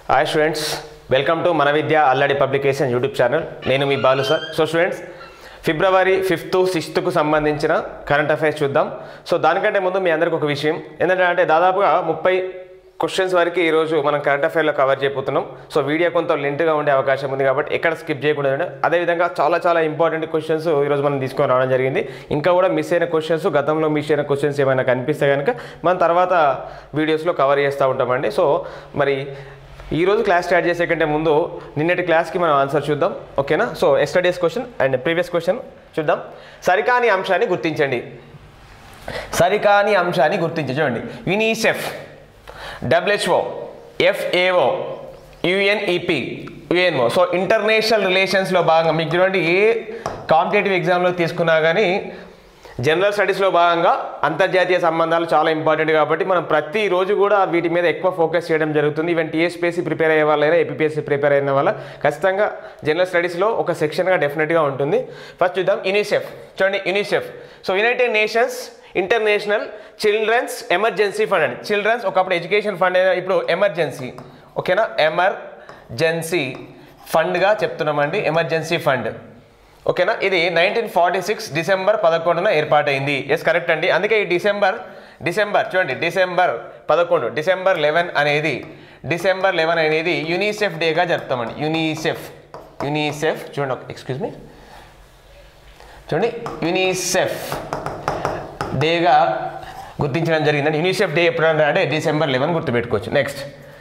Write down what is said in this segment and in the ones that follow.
Hi students welcome to మన Vidya Alladi publication YouTube channel నేను మీ Balu sir so students February fifth సిక్స్త్కు సంబంధించిన కరెంట్ అఫైర్స్ చూద్దాం సో దానికంటే ముందు మీ అందరికి ఒక విషయం ఏంటంటే అంటే దాదాపుగా ముప్పై క్వశ్చన్స్ వరకు ఈరోజు మనం కరెంట్ అఫైర్లో కవర్ చేయబోతున్నాం సో వీడియో కొంత లెంట్గా ఉండే అవకాశం ఉంది కాబట్టి ఎక్కడ స్కిప్ చేయకుండా ఉండండి. అదేవిధంగా చాలా చాలా ఇంపార్టెంట్ క్వశ్చన్స్ ఈరోజు మనం తీసుకొని రావడం జరిగింది ఇంకా కూడా మిస్ అయిన క్వశ్చన్స్ గతంలో మిస్ అయిన క్వశ్చన్స్ ఏమైనా కనిపిస్తే కనుక మనం తర్వాత వీడియోస్లో కవర్ చేస్తూ ఉంటామండి సో మరి ఈ రోజు క్లాస్ స్టార్ట్ చేసే కంటే ముందు నిన్నటి క్లాస్కి మనం ఆన్సర్ చూద్దాం ఓకేనా so yesterday's question and previous question చూద్దాం సరికాని అంశాన్ని గుర్తించండి సరికాని అంశాన్ని గుర్తించి చూడండి UNICEF WHO FAO UNEP UNO so international రిలేషన్స్లో భాగంగా మీకు చూడండి ఏ కాంపిటేటివ్ ఎగ్జామ్లో తీసుకున్నా కానీ జనరల్ స్టడీస్లో భాగంగా అంతర్జాతీయ సంబంధాలు చాలా ఇంపార్టెంట్ కాబట్టి మనం ప్రతిరోజు కూడా వీటి మీద ఎక్కువ ఫోకస్ చేయడం జరుగుతుంది ఈవెన్ టీఎస్పీఎస్సీ ప్రిపేర్ అయ్యే వాళ్ళైనా ఏపీఎస్సీ ప్రిపేర్ అయిన వాళ్ళ ఖచ్చితంగా జనరల్ స్టడీస్లో ఒక సెక్షన్గా డెఫినెట్గా ఉంటుంది ఫస్ట్ చూద్దాం యునిసెఫ్ చూడండి UNICEF so United Nations international children's emergency fund అండి చిల్డ్రన్స్ ఒకప్పుడు ఎడ్యుకేషన్ ఫండ్ అయినా ఇప్పుడు ఎమర్జెన్సీ ఓకేనా ఎమర్జెన్సీ ఫండ్గా చెప్తున్నామండి ఎమర్జెన్సీ ఫండ్ ఓకేనా ఇది నైన్టీన్ ఫార్టీ సిక్స్ డిసెంబర్ పదకొండున ఏర్పాటైంది ఎస్ కరెక్ట్ అండి అందుకే ఈ డిసెంబర్ డిసెంబర్ చూడండి డిసెంబర్ పదకొండు డిసెంబర్ లెవెన్ అనేది డిసెంబర్ లెవెన్ అనేది యునిసెఫ్ డేగా జరుపుతామండి యునిసెఫ్ యునిసెఫ్ చూడండి ఎక్స్క్యూజ్ మీ చూడండి యునిసెఫ్ డేగా గుర్తించడం జరిగిందండి యూనిసెఫ్ డే ఎప్పుడు అంటే డిసెంబర్ లెవెన్ గుర్తుపెట్టుకోవచ్చు next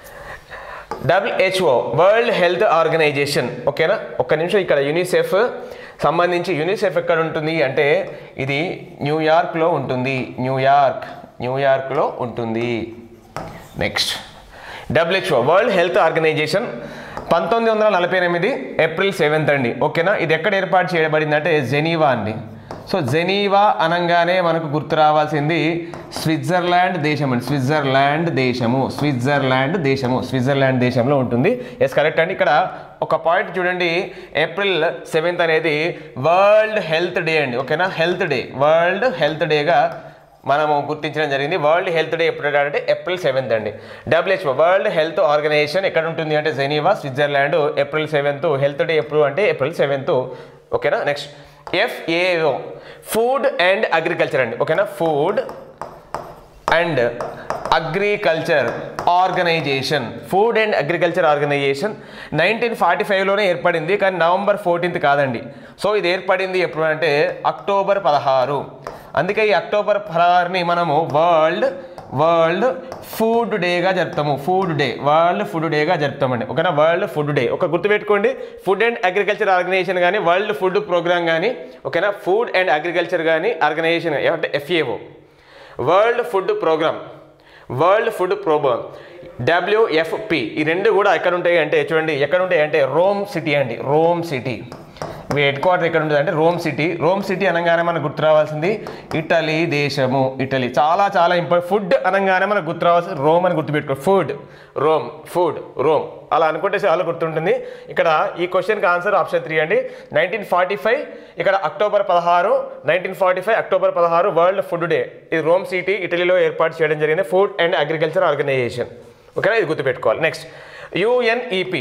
WHO world health organization ఓకేనా ఒక్క నిమిషం ఇక్కడ యూనిసెఫ్ సంబంధించి యూనిసెఫ్ ఎక్కడ ఉంటుంది అంటే ఇది న్యూయార్క్లో ఉంటుంది న్యూయార్క్ న్యూయార్క్లో ఉంటుంది next WHO world health organization పంతొమ్మిది వందల నలభై ఎనిమిది ఏప్రిల్ సెవెంత్ అండి ఓకేనా ఇది ఎక్కడ ఏర్పాటు చేయబడింది అంటే జెనీవా అండి సో జెనీవా అనగానే మనకు గుర్తు రావాల్సింది స్విట్జర్లాండ్ దేశం అండి స్విట్జర్లాండ్ దేశము స్విట్జర్లాండ్ దేశము స్విట్జర్లాండ్ దేశంలో ఉంటుంది ఎస్ కరెక్ట్ అండి ఇక్కడ ఒక పాయింట్ చూడండి ఏప్రిల్ సెవెంత్ అనేది వరల్డ్ హెల్త్ డే అండి ఓకేనా హెల్త్ డే వరల్డ్ హెల్త్ డేగా మనము గుర్తించడం జరిగింది వరల్డ్ హెల్త్ డే ఎప్పుడు అంటే ఏప్రిల్ సెవెంత్ అండి డబ్ల్యూహెచ్ఓ వరల్డ్ హెల్త్ ఆర్గనైజేషన్ ఎక్కడ ఉంటుంది అంటే Geneva Switzerland April seventh health day ఎప్పుడు అంటే ఏప్రిల్ సెవెంత్ ఓకేనా next FAO food and agriculture అండి ఓకేనా food and agriculture organization food and agriculture organization nineteen forty ఫైవ్లోనే ఏర్పడింది కానీ నవంబర్ ఫోర్టీన్త్ కాదండి సో ఇది ఏర్పడింది ఎప్పుడు అంటే అక్టోబర్ పదహారు అందుకే ఈ అక్టోబర్ పదహారుని మనము వరల్డ్ వరల్డ్ ఫుడ్ డేగా జరుపుతాము ఫుడ్ డే వరల్డ్ ఫుడ్ డేగా జరుపుతామండి ఓకేనా వరల్డ్ ఫుడ్ డే ఒక గుర్తుపెట్టుకోండి ఫుడ్ అండ్ అగ్రికల్చర్ ఆర్గనైజేషన్ కానీ వరల్డ్ ఫుడ్ ప్రోగ్రామ్ కానీ ఓకేనా ఫుడ్ అండ్ అగ్రికల్చర్ కానీ ఆర్గనైజేషన్ అంటే FAO world food programme world food programme WFP ఈ రెండు కూడా ఎక్కడ ఉంటాయి అంటే చూడండి ఎక్కడ ఉంటాయి అంటే రోమ్ సిటీ అండి రోమ్ సిటీ మీ హెడ్ క్వార్టర్ ఎక్కడ ఉంటుంది అంటే రోమ్ సిటీ రోమ్ సిటీ అనగానే మనకు గుర్తు రావాల్సింది ఇటలీ దేశము ఇటలీ చాలా చాలా ఇంపార్టెంట్ ఫుడ్ అనగానే మనకు గుర్తు రావాల్సింది రోమ్ అని గుర్తుపెట్టుకో ఫుడ్ రోమ్ ఫుడ్ రోమ్ అలా అనుకుంటే చాలా గుర్తుంటుంది ఇక్కడ ఈ క్వశ్చన్కి ఆన్సర్ ఆప్షన్ త్రీ అండి నైన్టీన్ ఫార్టీ ఫైవ్ ఇక్కడ అక్టోబర్ పదహారు నైన్టీన్ ఫార్టీ ఫైవ్ అక్టోబర్ పదహారు వరల్డ్ ఫుడ్ డే ఇది రోమ్ సిటీ ఇటలీలో ఏర్పాటు చేయడం జరిగింది ఫుడ్ అండ్ అగ్రికల్చర్ ఆర్గనైజేషన్ ఓకేనా ఇది గుర్తుపెట్టుకోవాలి next UNEP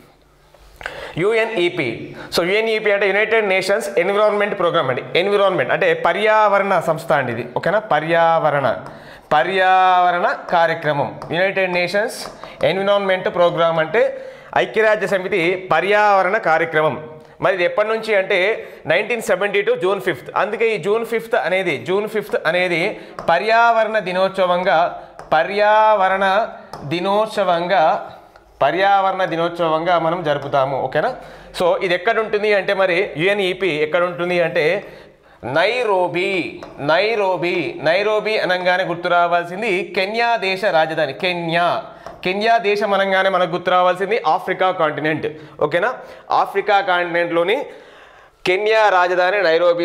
UNEP so UNEP అంటే యునైటెడ్ నేషన్స్ ఎన్విరాన్మెంట్ ప్రోగ్రామ్ అండి ఎన్విరాన్మెంట్ అంటే పర్యావరణ సంస్థ అండి ఇది ఓకేనా పర్యావరణ పర్యావరణ కార్యక్రమం యునైటెడ్ నేషన్స్ ఎన్విరాన్మెంట్ ప్రోగ్రామ్ అంటే ఐక్యరాజ్య సమితి పర్యావరణ కార్యక్రమం మరి ఇది ఎప్పటి నుంచి అంటే nineteen seventy two June fifth అందుకే ఈ జూన్ ఫిఫ్త్ అనేది జూన్ ఫిఫ్త్ అనేది పర్యావరణ దినోత్సవంగా పర్యావరణ దినోత్సవంగా పర్యావరణ దినోత్సవంగా మనం జరుపుతాము ఓకేనా సో ఇది ఎక్కడ ఉంటుంది అంటే మరి యుఎన్ఈపి ఎక్కడ ఉంటుంది అంటే నైరోబీ నైరోబీ నైరోబీ అనగానే గుర్తు రావాల్సింది కెన్యా దేశ రాజధాని కెన్యా కెన్యా దేశం అనగానే మనకు గుర్తు రావాల్సింది ఆఫ్రికా కాంటినెంట్ ఓకేనా ఆఫ్రికా కాంటినెంట్లోని కెన్యా రాజధాని నైరోబీలో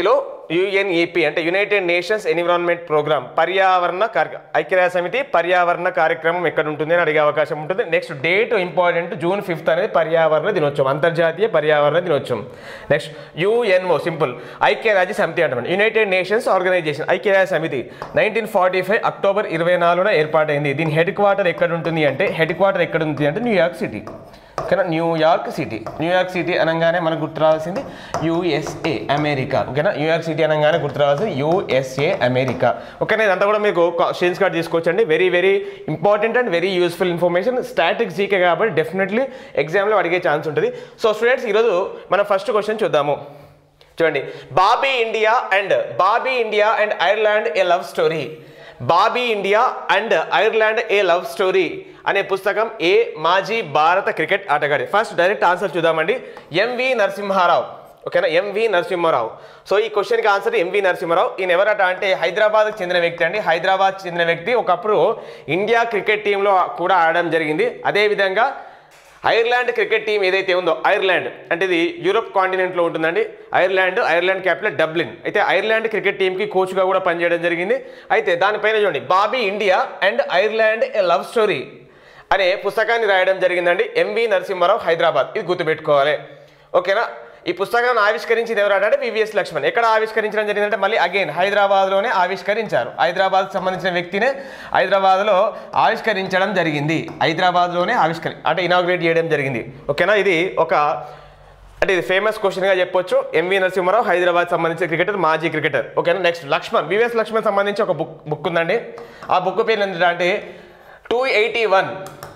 యుఎన్ఈపి అంటే యునైటెడ్ నేషన్స్ ఎన్విరాన్మెంట్ ప్రోగ్రామ్ పర్యావరణ కార్య ఐక్యరాజ్య సమితి పర్యావరణ కార్యక్రమం ఎక్కడ ఉంటుంది అని అడిగే అవకాశం ఉంటుంది next date important June fifth అనేది పర్యావరణ దినోత్సవం అంతర్జాతీయ పర్యావరణ దినోత్సవం నెక్స్ట్ యుఎన్ఓ సింపుల్ ఐక్యరాజ్య సమితి అంటారు యునైటెడ్ నేషన్స్ ఆర్గనైజేషన్ ఐక్యరాజ్య సమితి నైన్టీన్ ఫార్టీ ఫైవ్ అక్టోబర్ ఇరవై నాలుగున ఏర్పాటైంది దీని హెడ్ క్వార్టర్ ఎక్కడ ఉంటుంది అంటే హెడ్ క్వార్టర్ ఎక్కడ ఉంది అంటే న్యూయార్క్ సిటీ ఓకేనా న్యూయార్క్ సిటీ న్యూయార్క్ సిటీ అనగానే మనకు గుర్తు రావాల్సింది యుఎస్ఏ అమెరికా ఓకేనా న్యూయార్క్ సిటీ అనగానే గుర్తు రావాల్సింది యుఎస్ఏ అమెరికా ఓకేనా ఇదంతా కూడా మీకు షేన్స్ కార్డ్ తీసుకోవచ్చండి very very important and very useful information static GK కాబట్టి డెఫినెట్లీ ఎగ్జామ్లో అడిగే ఛాన్స్ ఉంటుంది సో స్టూడెంట్స్ ఈరోజు మనం ఫస్ట్ క్వశ్చన్ చూద్దాము చూడండి Bobby India and Bobby India and Ireland a love story Bobby India and Ireland a love story అనే పుస్తకం ఏ మాజీ భారత క్రికెట్ ఆటగాడి ఫస్ట్ డైరెక్ట్ ఆన్సర్ చూద్దామండి ఎంవి నరసింహారావు ఓకేనా ఎంవి నరసింహారావు సో ఈ క్వశ్చన్కి ఆన్సర్ ఎంవి నరసింహారావు ఈయన ఎవరట అంటే హైదరాబాద్కి చెందిన వ్యక్తి అండి హైదరాబాద్ చెందిన వ్యక్తి ఒకప్పుడు ఇండియా క్రికెట్ టీంలో కూడా ఆడడం జరిగింది అదేవిధంగా ఐర్లాండ్ క్రికెట్ టీం ఏదైతే ఉందో ఐర్లాండ్ అంటే ఇది యూరోప్ కాంటినెంట్లో ఉంటుందండి ఐర్లాండ్ ఐర్లాండ్ క్యాపిటల్ డబ్లిన్ అయితే ఐర్లాండ్ క్రికెట్ టీంకి కోచ్గా కూడా పనిచేయడం జరిగింది అయితే దానిపైన చూడండి Bobby India and Ireland a love story అనే పుస్తకాన్ని రాయడం జరిగిందండి ఎంవి నరసింహారావు హైదరాబాద్ ఇది గుర్తుపెట్టుకోవాలి ఓకేనా ఈ పుస్తకాన్ని ఆవిష్కరించింది ఎవరు అంటే వివిఎస్ లక్ష్మణ్ ఎక్కడ ఆవిష్కరించడం జరిగిందంటే మళ్ళీ అగైన్ హైదరాబాద్లోనే ఆవిష్కరించారు హైదరాబాద్కి సంబంధించిన వ్యక్తినే హైదరాబాద్లో ఆవిష్కరించడం జరిగింది హైదరాబాద్లోనే ఆవిష్కరి అంటే ఇనాగ్రేట్ చేయడం జరిగింది ఓకేనా ఇది ఒక అంటే ఇది ఫేమస్ క్వశ్చన్గా చెప్పొచ్చు ఎంవి నరసింహారావు హైదరాబాద్ సంబంధించిన క్రికెటర్ మాజీ క్రికెటర్ ఓకేనా నెక్స్ట్ లక్ష్మణ్ వివిఎస్ లక్ష్మణ్ సంబంధించి ఒక బుక్ బుక్ ఉందండి ఆ బుక్ పేరు ఏంటంటే two eighty one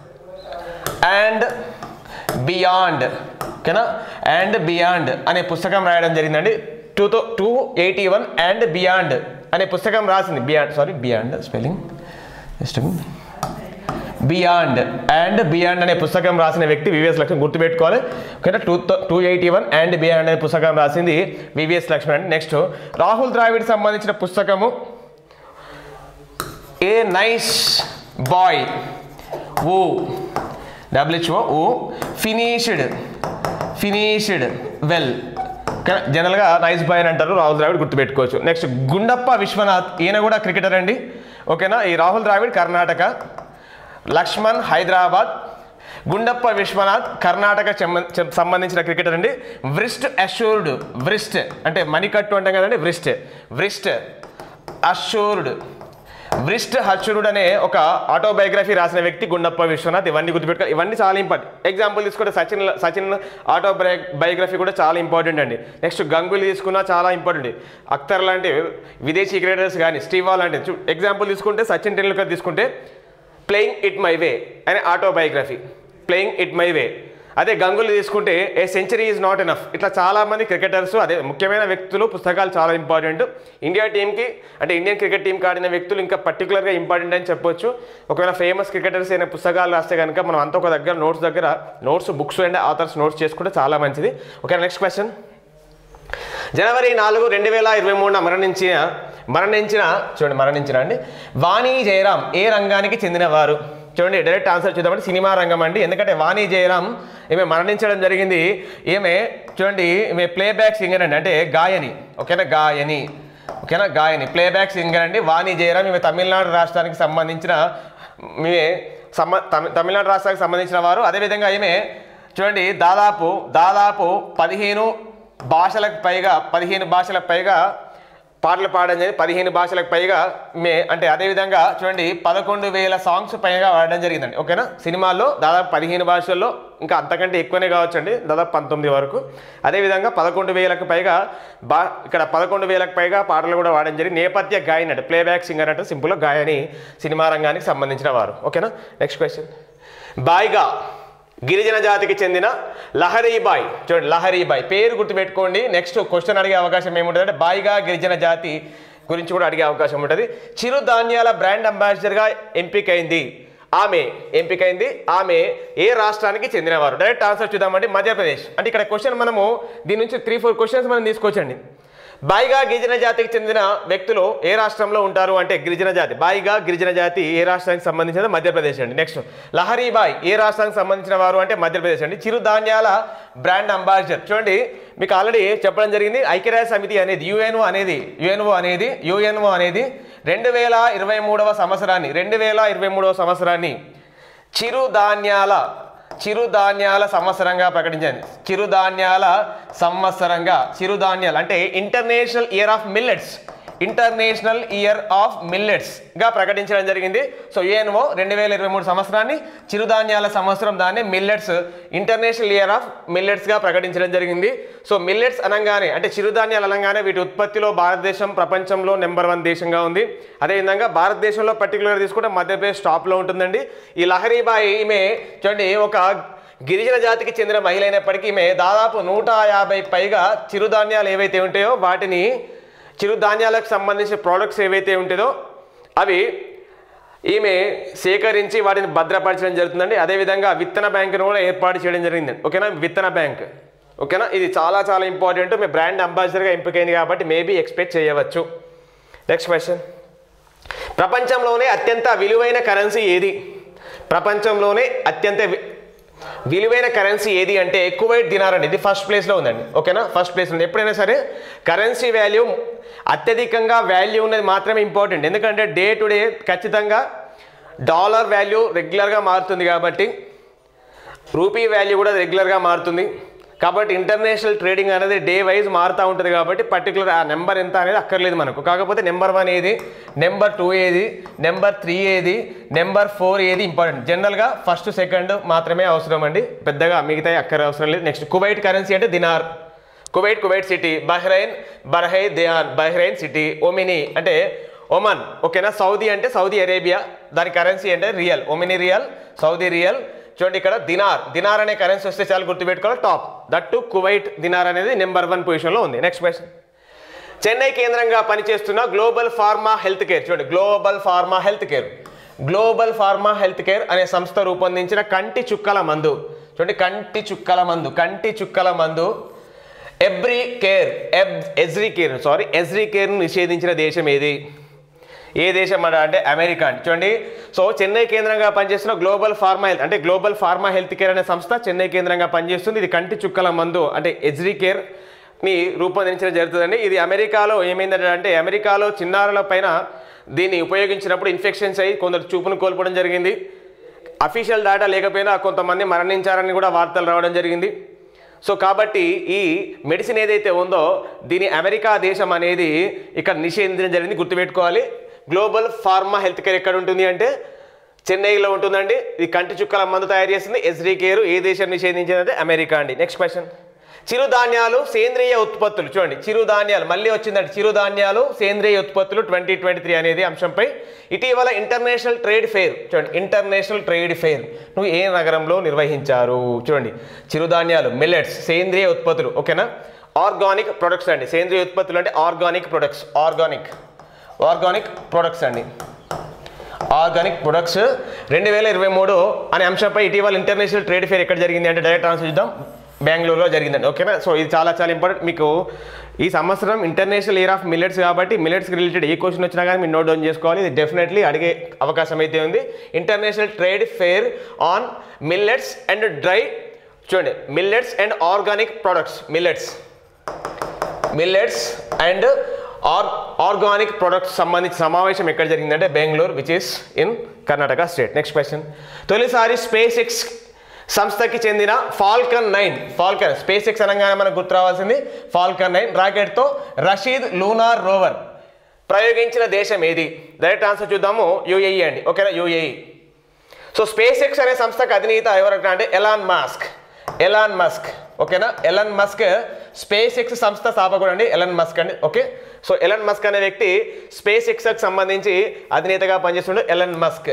and beyond ఓకేనా అండ్ బియాండ్ అనే పుస్తకం రాయడం జరిగిందండి టూ తో two eighty one and beyond అనే పుస్తకం రాసింది beyond sorry beyond spelling just beyond and beyond అనే పుస్తకం రాసిన వ్యక్తి వివిఎస్ లక్ష్మణ్ గుర్తుపెట్టుకోవాలి ఓకేనా two two eighty one and beyond అనే పుస్తకం రాసింది వివిఎస్ లక్ష్మణ్ అండి నెక్స్ట్ రాహుల్ ద్రావిడ్ సంబంధించిన పుస్తకము a nice boy oh WHO oh finished finished well జనరల్గా నైస్ బాయ్ అని అంటారు రాహుల్ ద్రావిడ్ గుర్తుపెట్టుకోవచ్చు నెక్స్ట్ గుండప్ప విశ్వనాథ్ ఈయన కూడా క్రికెటర్ అండి ఓకేనా ఈ రాహుల్ ద్రావిడ్ కర్ణాటక లక్ష్మణ్ హైదరాబాద్ గుండప్ప విశ్వనాథ్ కర్ణాటక చెమ్మ- చె- సంబంధించిన క్రికెటర్ అండి వ్రిస్ట్ అష్యూర్డ్ వ్రిస్ట్ అంటే మణికట్టు అంటాం కదండి వ్రిస్ట్ వ్రిస్ట్ అష్యూర్డ్ వ్రిస్ట్ హర్చురుడ్ అనే ఒక ఆటోబయోగ్రఫీ రాసిన వ్యక్తి గుండప్ప విశ్వనాథ్ ఇవన్నీ గుర్తుపెట్టుకో ఇవన్నీ చాలా ఇంపార్టెంట్ ఎగ్జాంపుల్ తీసుకుంటే సచిన్ సచిన్ ఆటో బయోగ్రఫీ కూడా చాలా ఇంపార్టెంట్ అండి నెక్స్ట్ గంగులీ తీసుకున్నా చాలా ఇంపార్టెంట్ అఖ్తర్ లాంటి విదేశీ క్రికెటర్స్ కానీ స్టీవా లాంటి ఎగ్జాంపుల్ తీసుకుంటే సచిన్ టెండూల్కర్ తీసుకుంటే ప్లేయింగ్ ఇట్ మై వే అనే autobiography playing it my way అదే గంగులు తీసుకుంటే a century is not enough ఇట్లా చాలా మంది క్రికెటర్స్ అదే ముఖ్యమైన వ్యక్తులు పుస్తకాలు చాలా ఇంపార్టెంట్ ఇండియా టీంకి అంటే ఇండియన్ క్రికెట్ టీంకి ఆడిన వ్యక్తులు ఇంకా పర్టికులర్గా ఇంపార్టెంట్ అని చెప్పొచ్చు ఒకవేళ ఫేమస్ క్రికెటర్స్ అయిన పుస్తకాలు రాస్తే కనుక మనం అంతా ఒక దగ్గర నోట్స్ దగ్గర notes books and authors notes చేసుకుంటే చాలా మంచిది ఓకే నెక్స్ట్ క్వశ్చన్ జనవరి నాలుగు రెండు వేల ఇరవై మూడున మరణించిన మరణించిన చూడండి మరణించిన అండి వాణి జయరాం ఏ రంగానికి చెందినవారు చూడండి డైరెక్ట్ ఆన్సర్ చూద్దామంటే సినిమా రంగం అండి ఎందుకంటే వాణి జయరాం ఈమె మరణించడం జరిగింది ఈమె చూడండి ఈమె ప్లేబ్యాక్ సింగర్ అండి అంటే గాయని ఓకేనా గాయని ఓకేనా గాయని ప్లేబ్యాక్ సింగర్ అండి వాణి జయరాం ఈమె తమిళనాడు రాష్ట్రానికి సంబంధించిన ఈమె సమ తమి- తమిళనాడు రాష్ట్రానికి సంబంధించిన వారు అదేవిధంగా ఈమె చూడండి దాదాపు దాదాపు పదిహేను భాషలకు పైగా పదిహేను భాషలకు పైగా పాటలు పాడడం జరిగింది పదిహేను భాషలకు పైగా మే అంటే అదేవిధంగా చూడండి పదకొండు వేల సాంగ్స్ పైగా వాడడం జరిగిందండి ఓకేనా సినిమాల్లో దాదాపు పదిహేను భాషల్లో ఇంకా అంతకంటే ఎక్కువనే కావచ్చండి దాదాపు పంతొమ్మిది వరకు అదేవిధంగా పదకొండు వేలకు పైగా బా ఇక్కడ పదకొండు వేలకు పైగా పాటలు కూడా వాడడం జరిగింది నేపథ్య గాయని అంటే ప్లేబ్యాక్ సింగర్ అంటే సింపుల్గా గాయని సినిమా రంగానికి సంబంధించిన వారు ఓకేనా నెక్స్ట్ క్వశ్చన్ బాయ్గా గిరిజన జాతికి చెందిన లహరీబాయ్ చూడండి లహరీబాయ్ పేరు గుర్తుపెట్టుకోండి నెక్స్ట్ క్వశ్చన్ అడిగే అవకాశం ఏముంటుంది అంటే బాయిగా గిరిజన జాతి గురించి కూడా అడిగే అవకాశం ఉంటుంది చిరుధాన్యాల బ్రాండ్ అంబాసిడర్గా ఎంపికైంది ఆమె ఎంపికైంది ఆమె ఏ రాష్ట్రానికి చెందినవారు డైరెక్ట్ ఆన్సర్ చూద్దామండి మధ్యప్రదేశ్ అంటే ఇక్కడ క్వశ్చన్ మనము దీని నుంచి త్రీ ఫోర్ క్వశ్చన్స్ మనం తీసుకోవచ్చండి బాయిగా గిరిజన జాతికి చెందిన వ్యక్తులు ఏ రాష్ట్రంలో ఉంటారు అంటే గిరిజన జాతి బాయిగా గిరిజన జాతి ఏ రాష్ట్రానికి సంబంధించిన మధ్యప్రదేశ్ అండి నెక్స్ట్ లహరీబాయ్ ఏ రాష్ట్రానికి సంబంధించిన వారు అంటే మధ్యప్రదేశ్ అండి చిరుధాన్యాల బ్రాండ్ అంబాసిడర్ చూడండి మీకు ఆల్రెడీ చెప్పడం జరిగింది ఐక్యరాజ్య సమితి అనేది యుఎన్ఓ అనేది యుఎన్ఓ అనేది యుఎన్ఓ అనేది రెండు వేల ఇరవై మూడవ సంవత్సరాన్ని రెండు వేల ఇరవై మూడవ సంవత్సరాన్ని చిరుధాన్యాల చిరుధాన్యాల సంవత్సరంగా ప్రకటించింది చిరుధాన్యాల సంవత్సరంగా చిరుధాన్యాలు అంటే international year of millets international year of millets గా ప్రకటించడం జరిగింది సో యుఎన్ఓ రెండు వేల ఇరవై మూడు సంవత్సరాన్ని చిరుధాన్యాల సంవత్సరం దాన్ని millets international year of millets గా ప్రకటించడం జరిగింది సో మిల్లెట్స్ అనగానే అంటే చిరుధాన్యాలు అనగానే వీటి ఉత్పత్తిలో భారతదేశం ప్రపంచంలో నెంబర్ వన్ దేశంగా ఉంది అదేవిధంగా భారతదేశంలో పర్టికులర్ తీసుకుంటే మధ్యప్రదేశ్ టాప్లో ఉంటుందండి ఈ లహరీబాయి ఈమె చూడండి ఒక గిరిజన జాతికి చెందిన మహిళ అయినప్పటికీ ఈమె దాదాపు నూట యాభై పైగా చిరుధాన్యాలు ఏవైతే ఉంటాయో వాటిని చిరుధాన్యాలకు సంబంధించిన ప్రోడక్ట్స్ ఏవైతే ఉంటుందో అవి ఈమె సేకరించి వాటిని భద్రపరచడం జరుగుతుందండి అదేవిధంగా విత్తన బ్యాంకును కూడా ఏర్పాటు చేయడం జరిగింది ఓకేనా విత్తన బ్యాంక్ ఓకేనా ఇది చాలా చాలా ఇంపార్టెంట్ మీ బ్రాండ్ అంబాసిడర్గా ఎంపికైంది కాబట్టి మేబీ ఎక్స్పెక్ట్ చేయవచ్చు నెక్స్ట్ క్వశ్చన్ ప్రపంచంలోనే అత్యంత విలువైన కరెన్సీ ఏది ప్రపంచంలోనే అత్యంత వి- విలువైన కరెన్సీ ఏది అంటే కువైట్ దినార్ అండి ఇది ఫస్ట్ ప్లేస్లో ఉందండి ఓకేనా ఫస్ట్ ప్లేస్ ఉంది ఎప్పుడైనా సరే కరెన్సీ వాల్యూ అత్యధికంగా వాల్యూ ఉన్నది మాత్రమే ఇంపార్టెంట్ ఎందుకంటే డే టు డే ఖచ్చితంగా డాలర్ వాల్యూ రెగ్యులర్గా మారుతుంది కాబట్టి రూపీ వాల్యూ కూడా రెగ్యులర్గా మారుతుంది కాబట్టి ఇంటర్నేషనల్ ట్రేడింగ్ అనేది డే వైజ్ మారుతూ ఉంటుంది కాబట్టి పర్టికులర్ ఆ నెంబర్ ఎంత అనేది అక్కర్లేదు మనకు కాకపోతే నెంబర్ వన్ ఏది నెంబర్ టూ ఏది నెంబర్ త్రీ ఏది నెంబర్ ఫోర్ ఏది ఇంపార్టెంట్ జనరల్గా ఫస్ట్ సెకండ్ మాత్రమే అవసరం అండి పెద్దగా మిగతా అక్కర అవసరం లేదు నెక్స్ట్ కువైట్ కరెన్సీ అంటే dinar Kuwait Kuwait city Bahrain బర్హై దియాన్ బహ్రైన్ సిటీ ఒమిని అంటే ఒమన్ ఓకేనా సౌదీ అంటే సౌదీ అరేబియా దాని కరెన్సీ అంటే riyal Omani riyal Saudi riyal చూడండి ఇక్కడ దినార్ దినార్ అనే కరెన్సీ వస్తే చాలా గుర్తుపెట్టుకోవాలి top that to Kuwait dinar అనేది నెంబర్ వన్ పొజిషన్లో ఉంది నెక్స్ట్ క్వశ్చన్ చెన్నై కేంద్రంగా పనిచేస్తున్న గ్లోబల్ ఫార్మా హెల్త్ కేర్ చూడండి global pharma health care global pharma health care అనే సంస్థ రూపొందించిన కంటి చుక్కల మందు చూడండి కంటి చుక్కల మందు కంటి చుక్కల మందు ఎబ్రీ కేర్ ఎబ్ ఎజ్రీ కేర్ సారీ ఎజ్రీ కేర్ను నిషేధించిన దేశం ఏది ఏ దేశం అన్న అంటే అమెరికా అండి చూడండి సో చెన్నై కేంద్రంగా పనిచేస్తున్న గ్లోబల్ ఫార్మా హెల్త్ అంటే గ్లోబల్ ఫార్మా హెల్త్ కేర్ అనే సంస్థ చెన్నై కేంద్రంగా పనిచేస్తుంది ఇది కంటి చుక్కల మందు అంటే ఎజ్రీ కేర్ ని రూపొందించడం జరుగుతుందండి ఇది అమెరికాలో ఏమైందంటే అంటే అమెరికాలో చిన్నారుల పైన దీన్ని ఉపయోగించినప్పుడు ఇన్ఫెక్షన్స్ అయ్యి కొందరు చూపును కోల్పోవడం జరిగింది అఫీషియల్ డేటా లేకపోయినా కొంతమంది మరణించారని కూడా వార్తలు రావడం జరిగింది సో కాబట్టి ఈ మెడిసిన్ ఏదైతే ఉందో దీని అమెరికా దేశం అనేది ఇక్కడ నిషేధించడం జరిగింది గుర్తుపెట్టుకోవాలి గ్లోబల్ ఫార్మా హెల్త్ కేర్ ఎక్కడ ఉంటుంది అంటే చెన్నైలో ఉంటుందండి ఈ కంటి చుక్కల మందు తయారు చేస్తుంది ఎస్రీ కేర్ ఏ దేశం నిషేధించిందంటే అమెరికా అండి నెక్స్ట్ క్వశ్చన్ చిరుధాన్యాలు సేంద్రియ ఉత్పత్తులు చూడండి చిరుధాన్యాలు మళ్ళీ వచ్చిందండి చిరుధాన్యాలు సేంద్రియ ఉత్పత్తులు ట్వంటీ ట్వంటీ త్రీ అనేది అంశంపై ఇటీవల ఇంటర్నేషనల్ ట్రేడ్ ఫెయిర్ చూడండి ఇంటర్నేషనల్ ట్రేడ్ ఫెయిర్ నువ్వు ఏ నగరంలో నిర్వహించారు చూడండి చిరుధాన్యాలు మిల్లెట్స్ సేంద్రియ ఉత్పత్తులు ఓకేనా ఆర్గానిక్ ప్రొడక్ట్స్ అండి సేంద్రియ ఉత్పత్తులు అంటే organic products organic organic products అండి ఆర్గానిక్ ప్రొడక్ట్స్ రెండు వేల ఇరవై మూడు అనే అంశంపై ఇటీవల ఇంటర్నేషనల్ ట్రేడ్ ఫేర్ ఎక్కడ జరిగింది అంటే డైరెక్ట్ ఆన్సర్ చూద్దాం బెంగళూరులో జరిగిందండి ఓకేనా సో ఇది చాలా చాలా ఇంపార్టెంట్ మీకు ఈ సంవత్సరం ఇంటర్నేషనల్ ఇయర్ ఆఫ్ మిల్లెట్స్ కాబట్టి మిల్లెట్స్కి రిలేటెడ్ ఏ క్వశ్చన్ వచ్చినా కానీ మీరు నోట్ డౌన్ చేసుకోవాలి ఇది డెఫినెట్లీ అడిగే అవకాశం అయితే ఉంది international trade fair on millets and dry చూడండి millets and organic products millets millets and or organic products సంబంధించిన సమావేశం ఎక్కడ జరిగిందంటే Bengaluru which is in Karnataka state next question తొలిసారి స్పేస్ ఎక్స్ సంస్థకి చెందిన Falcon nine Falcon SpaceX అనగానే మనకు గుర్తు రావాల్సింది ఫాల్కన్ నైన్ రాకెట్తో రషీద్ లూనార్ రోవర్ ప్రయోగించిన దేశం ఏది డైరెక్ట్ ఆన్సర్ చూద్దాము యూఏఈ అండి ఓకేనా యూఏఈ సో స్పేస్ ఎక్స్ అనే సంస్థకు అధినేత ఎవరంటే అంటే ఎలాన్ మాస్క్ ఎలాన్ మస్క్ ఓకేనా ఎలన్ మస్క్ స్పేస్ ఎక్స్ సంస్థ స్థాపకుడు అండి ఎలన్ మస్క్ అండి ఓకే సో ఎలన్ మస్క్ అనే వ్యక్తి స్పేస్ ఎక్స్కి సంబంధించి అధినేతగా పనిచేస్తుండే ఎలన్ మస్క్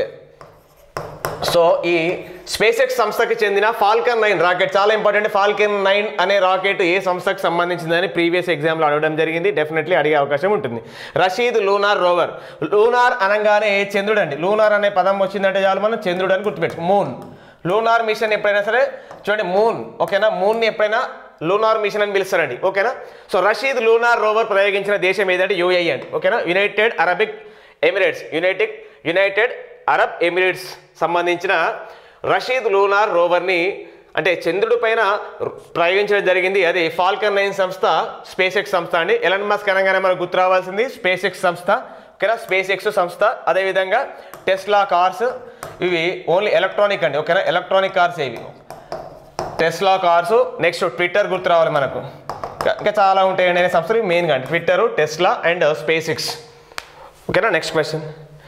సో ఈ స్పేస్ ఎక్స్ సంస్థకి చెందిన ఫాల్కన్ నైన్ రాకెట్ చాలా ఇంపార్టెంట్ ఫాల్కన్ నైన్ అనే రాకెట్ ఏ సంస్థకు సంబంధించిందని ప్రీవియస్ ఎగ్జామ్లో అడగడం జరిగింది డెఫినెట్లీ అడిగే అవకాశం ఉంటుంది రషీద్ లూనార్ రోవర్ లూనార్ అనగానే చంద్రుడు అండి లూనార్ అనే పదం వచ్చిందంటే చాలు మనం చంద్రుడు అని గుర్తుపెట్టు మూన్ లూనార్ మిషన్ ఎప్పుడైనా సరే చూడండి మూన్ ఓకేనా మూన్ని ఎప్పుడైనా లూనార్ మిషన్ అని పిలుస్తారండి ఓకేనా సో రషీద్ లూనార్ రోవర్ ప్రయోగించిన దేశం ఏదంటే యూఏఈ అండి ఓకేనా United Arabic Emirates United United Arab Emirates సంబంధించిన రషీద్ లూనార్ రోవర్ని అంటే చంద్రుడి పైన ప్రయోగించడం జరిగింది అది ఫాల్కన్ నైన్ సంస్థ స్పేస్ ఎక్స్ సంస్థ అండి ఎలన్ మస్క్ అనగానే మనకు గుర్తు రావాల్సింది స్పేస్ ఎక్స్ సంస్థ ఓకేనా స్పేస్ ఎక్స్ సంస్థ అదేవిధంగా టెస్లా కార్స్ ఇవి ఓన్లీ ఎలక్ట్రానిక్ అండి ఓకేనా ఎలక్ట్రానిక్ కార్స్ ఇవి టెస్లా కార్స్ నెక్స్ట్ ట్విట్టర్ గుర్తు రావాలి మనకు ఇంకా- ఇంకా చాలా ఉంటాయండి అనే సంస్థలు మెయిన్గా అండి Twitter Tesla and SpaceX ఓకేనా నెక్స్ట్ క్వశ్చన్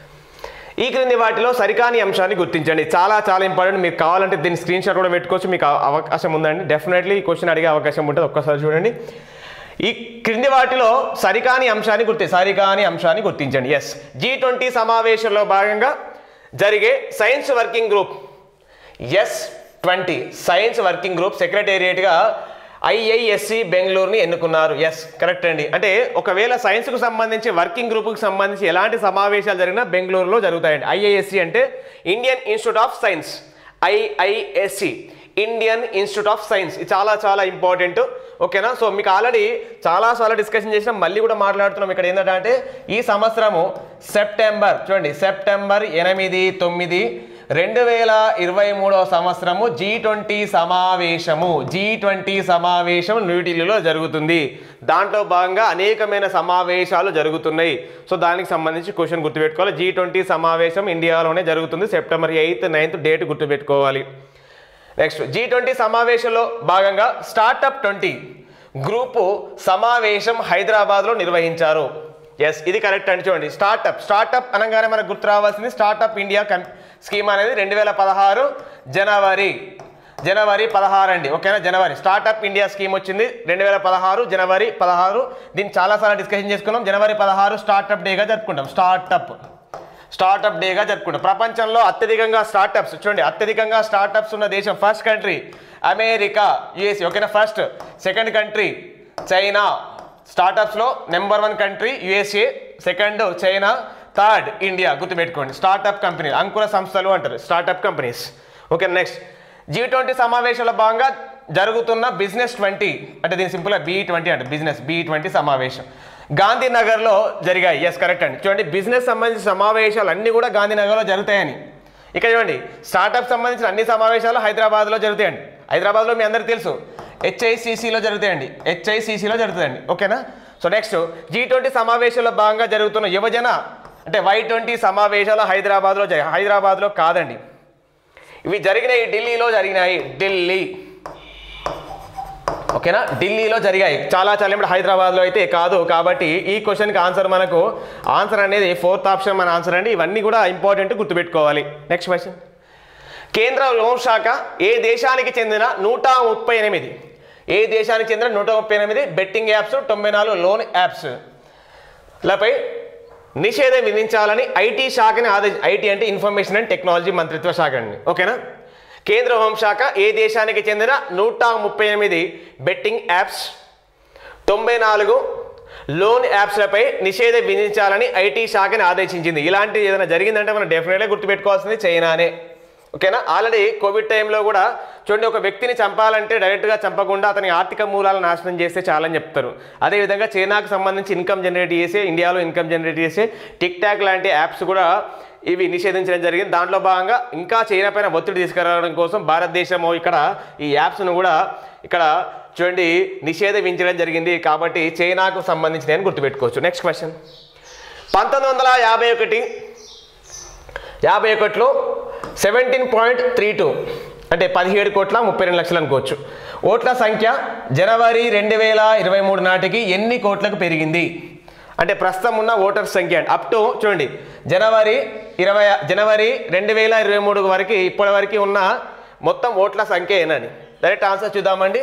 ఈ క్రింది వాటిలో సరికాని అంశాన్ని గుర్తించండి చాలా చాలా ఇంపార్టెంట్ మీకు కావాలంటే దీన్ని స్క్రీన్ షాట్ కూడా పెట్టుకోవచ్చు మీకు అవ- అవకాశం ఉందండి డెఫినెట్లీ ఈ క్వశ్చన్ అడిగే అవకాశం ఉంటుంది ఒక్కసారి చూడండి ఈ క్రింది వాటిలో సరికాని అంశాన్ని గుర్తి సరికాని అంశాన్ని గుర్తించండి ఎస్ జీ ట్వంటీ సమావేశంలో భాగంగా జరిగే science working group S twenty science working group సెక్రటేరియట్గా ఐఐఎస్సి బెంగళూరుని ఎన్నుకున్నారు ఎస్ కరెక్ట్ అండి అంటే ఒకవేళ సైన్స్కు సంబంధించి వర్కింగ్ గ్రూప్కి సంబంధించి ఎలాంటి సమావేశాలు జరిగినా బెంగళూరులో జరుగుతాయండి ఐఐఎస్సి అంటే Indian Institute of Science IISc Indian Institute of Science ఇది చాలా చాలా ఇంపార్టెంట్ ఓకేనా సో మీకు ఆల్రెడీ చాలా చాలా డిస్కషన్ చేసినాం మళ్ళీ కూడా మాట్లాడుతున్నాం ఇక్కడ ఏంటంటే ఈ సంవత్సరము సెప్టెంబర్ చూడండి సెప్టెంబర్ ఎనిమిది తొమ్మిది రెండు వేల ఇరవై మూడవ సంవత్సరము జీ ట్వంటీ సమావేశము జీ ట్వంటీ సమావేశం న్యూఢిల్లీలో జరుగుతుంది దాంట్లో భాగంగా అనేకమైన సమావేశాలు జరుగుతున్నాయి సో దానికి సంబంధించి క్వశ్చన్ గుర్తుపెట్టుకోవాలి జీ ట్వంటీ సమావేశం ఇండియాలోనే జరుగుతుంది సెప్టెంబర్ ఎయిత్ నైన్త్ డేట్ గుర్తుపెట్టుకోవాలి నెక్స్ట్ జీ ట్వంటీ సమావేశంలో భాగంగా స్టార్టప్ ట్వంటీ గ్రూపు సమావేశం హైదరాబాద్లో నిర్వహించారు ఎస్ ఇది కరెక్ట్ అండి చూడండి స్టార్టప్ స్టార్టప్ అనగానే మనకు గుర్తు రావాల్సింది స్టార్టప్ ఇండియా కం స్కీమ్ అనేది రెండు వేల పదహారు జనవరి జనవరి పదహారు అండి ఓకేనా జనవరి స్టార్టప్ ఇండియా స్కీమ్ వచ్చింది రెండు వేల పదహారు జనవరి పదహారు దీన్ని చాలాసార్లు డిస్కషన్ చేసుకున్నాం జనవరి పదహారు స్టార్టప్ డేగా జరుపుకుంటాం స్టార్టప్ స్టార్టప్ డేగా జరుపుకుంటాం ప్రపంచంలో అత్యధికంగా స్టార్టప్స్ చూడండి అత్యధికంగా స్టార్టప్స్ ఉన్న దేశం ఫస్ట్ కంట్రీ అమెరికా యుఎస్ఏ ఓకేనా ఫస్ట్ సెకండ్ కంట్రీ చైనా స్టార్టప్స్లో number one country USA second China third India గుర్తుపెట్టుకోండి స్టార్టప్ కంపెనీ అంకుర సంస్థలు అంటారు startup companies okay next G twenty సమావేశాల భాగంగా జరుగుతున్న బిజినెస్ ట్వంటీ అంటే దీని సింపుల్గా బీ ట్వంటీ అంటే బిజినెస్ బీ ట్వంటీ సమావేశం గాంధీనగర్లో జరిగాయి ఎస్ కరెక్ట్ అండి చూడండి బిజినెస్ సంబంధించిన సమావేశాలు అన్నీ కూడా గాంధీనగర్లో జరుగుతాయని ఇక్కడ చూడండి స్టార్టప్ సంబంధించిన అన్ని సమావేశాలు హైదరాబాద్లో జరుగుతాయండి హైదరాబాద్లో మీ అందరికీ తెలుసు హెచ్ఐసిసిలో జరుగుతాయండి హెచ్ఐసిసిలో జరుగుతాయండి ఓకేనా సో నెక్స్ట్ జీ ట్వంటీ సమావేశాల్లో భాగంగా జరుగుతున్న యువజన అంటే వై ట్వంటీ సమావేశాలు హైదరాబాద్లో జరిగాయి హైదరాబాద్లో కాదండి ఇవి జరిగినాయి ఢిల్లీలో జరిగినాయి ఢిల్లీ ఓకేనా ఢిల్లీలో జరిగాయి చాలా చాలా ఇప్పుడు హైదరాబాద్లో అయితే కాదు కాబట్టి ఈ క్వశ్చన్కి ఆన్సర్ మనకు ఆన్సర్ అనేది ఫోర్త్ ఆప్షన్ మన ఆన్సర్ అండి ఇవన్నీ కూడా ఇంపార్టెంట్ గుర్తుపెట్టుకోవాలి నెక్స్ట్ క్వశ్చన్ కేంద్ర హోంశాఖ ఏ దేశానికి చెందిన నూట ముప్పై ఎనిమిది ఏ దేశానికి చెందిన నూట ముప్పై ఎనిమిది బెట్టింగ్ యాప్స్ తొంభై నాలుగు లోన్ యాప్స్ లపై నిషేధం విధించాలని ఐటీ శాఖని ఆదేశ ఐటీ అంటే ఇన్ఫర్మేషన్ అండ్ టెక్నాలజీ మంత్రిత్వ శాఖ అండి ఓకేనా కేంద్ర హోంశాఖ ఏ దేశానికి చెందిన నూట ముప్పై ఎనిమిది బెట్టింగ్ యాప్స్ తొంభై నాలుగు లోన్ యాప్స్లపై నిషేధం విధించాలని ఐటీ శాఖని ఆదేశించింది ఇలాంటి ఏదైనా జరిగిందంటే మనం డెఫినెట్గా గుర్తుపెట్టుకోవాల్సింది చైనానే ఓకేనా ఆల్రెడీ కోవిడ్ టైంలో కూడా చూడండి ఒక వ్యక్తిని చంపాలంటే డైరెక్ట్గా చంపకుండా అతని ఆర్థిక మూలాలను నాశనం చేస్తే చాలని చెప్తారు అదేవిధంగా చైనాకు సంబంధించి ఇన్కమ్ జనరేట్ చేసే ఇండియాలో ఇన్కమ్ జనరేట్ చేసే టిక్ టాక్ లాంటి యాప్స్ కూడా ఇవి నిషేధించడం జరిగింది దాంట్లో భాగంగా ఇంకా చైనా పైన ఒత్తిడి తీసుకురావడం కోసం భారతదేశము ఇక్కడ ఈ యాప్స్ను కూడా ఇక్కడ చూడండి నిషేధించడం జరిగింది కాబట్టి చైనాకు సంబంధించిన అని గుర్తుపెట్టుకోవచ్చు నెక్స్ట్ క్వశ్చన్ పంతొమ్మిది వందల యాభై ఒకటి యాభై ఒకటిలో సెవెంటీన్ పాయింట్ త్రీ టూ అంటే పదిహేడు కోట్ల ముప్పై రెండు లక్షలు అనుకోవచ్చు ఓట్ల సంఖ్య జనవరి రెండు వేల ఇరవై మూడు నాటికి ఎన్ని కోట్లకు పెరిగింది అంటే ప్రస్తుతం ఉన్న ఓటర్స్ సంఖ్య అప్ టు చూడండి జనవరి ఇరవై జనవరి రెండు వేల ఇరవై మూడు వరకు ఇప్పటి వరకు ఉన్న మొత్తం ఓట్ల సంఖ్య ఏనని డైరెక్ట్ ఆన్సర్ చూద్దామండి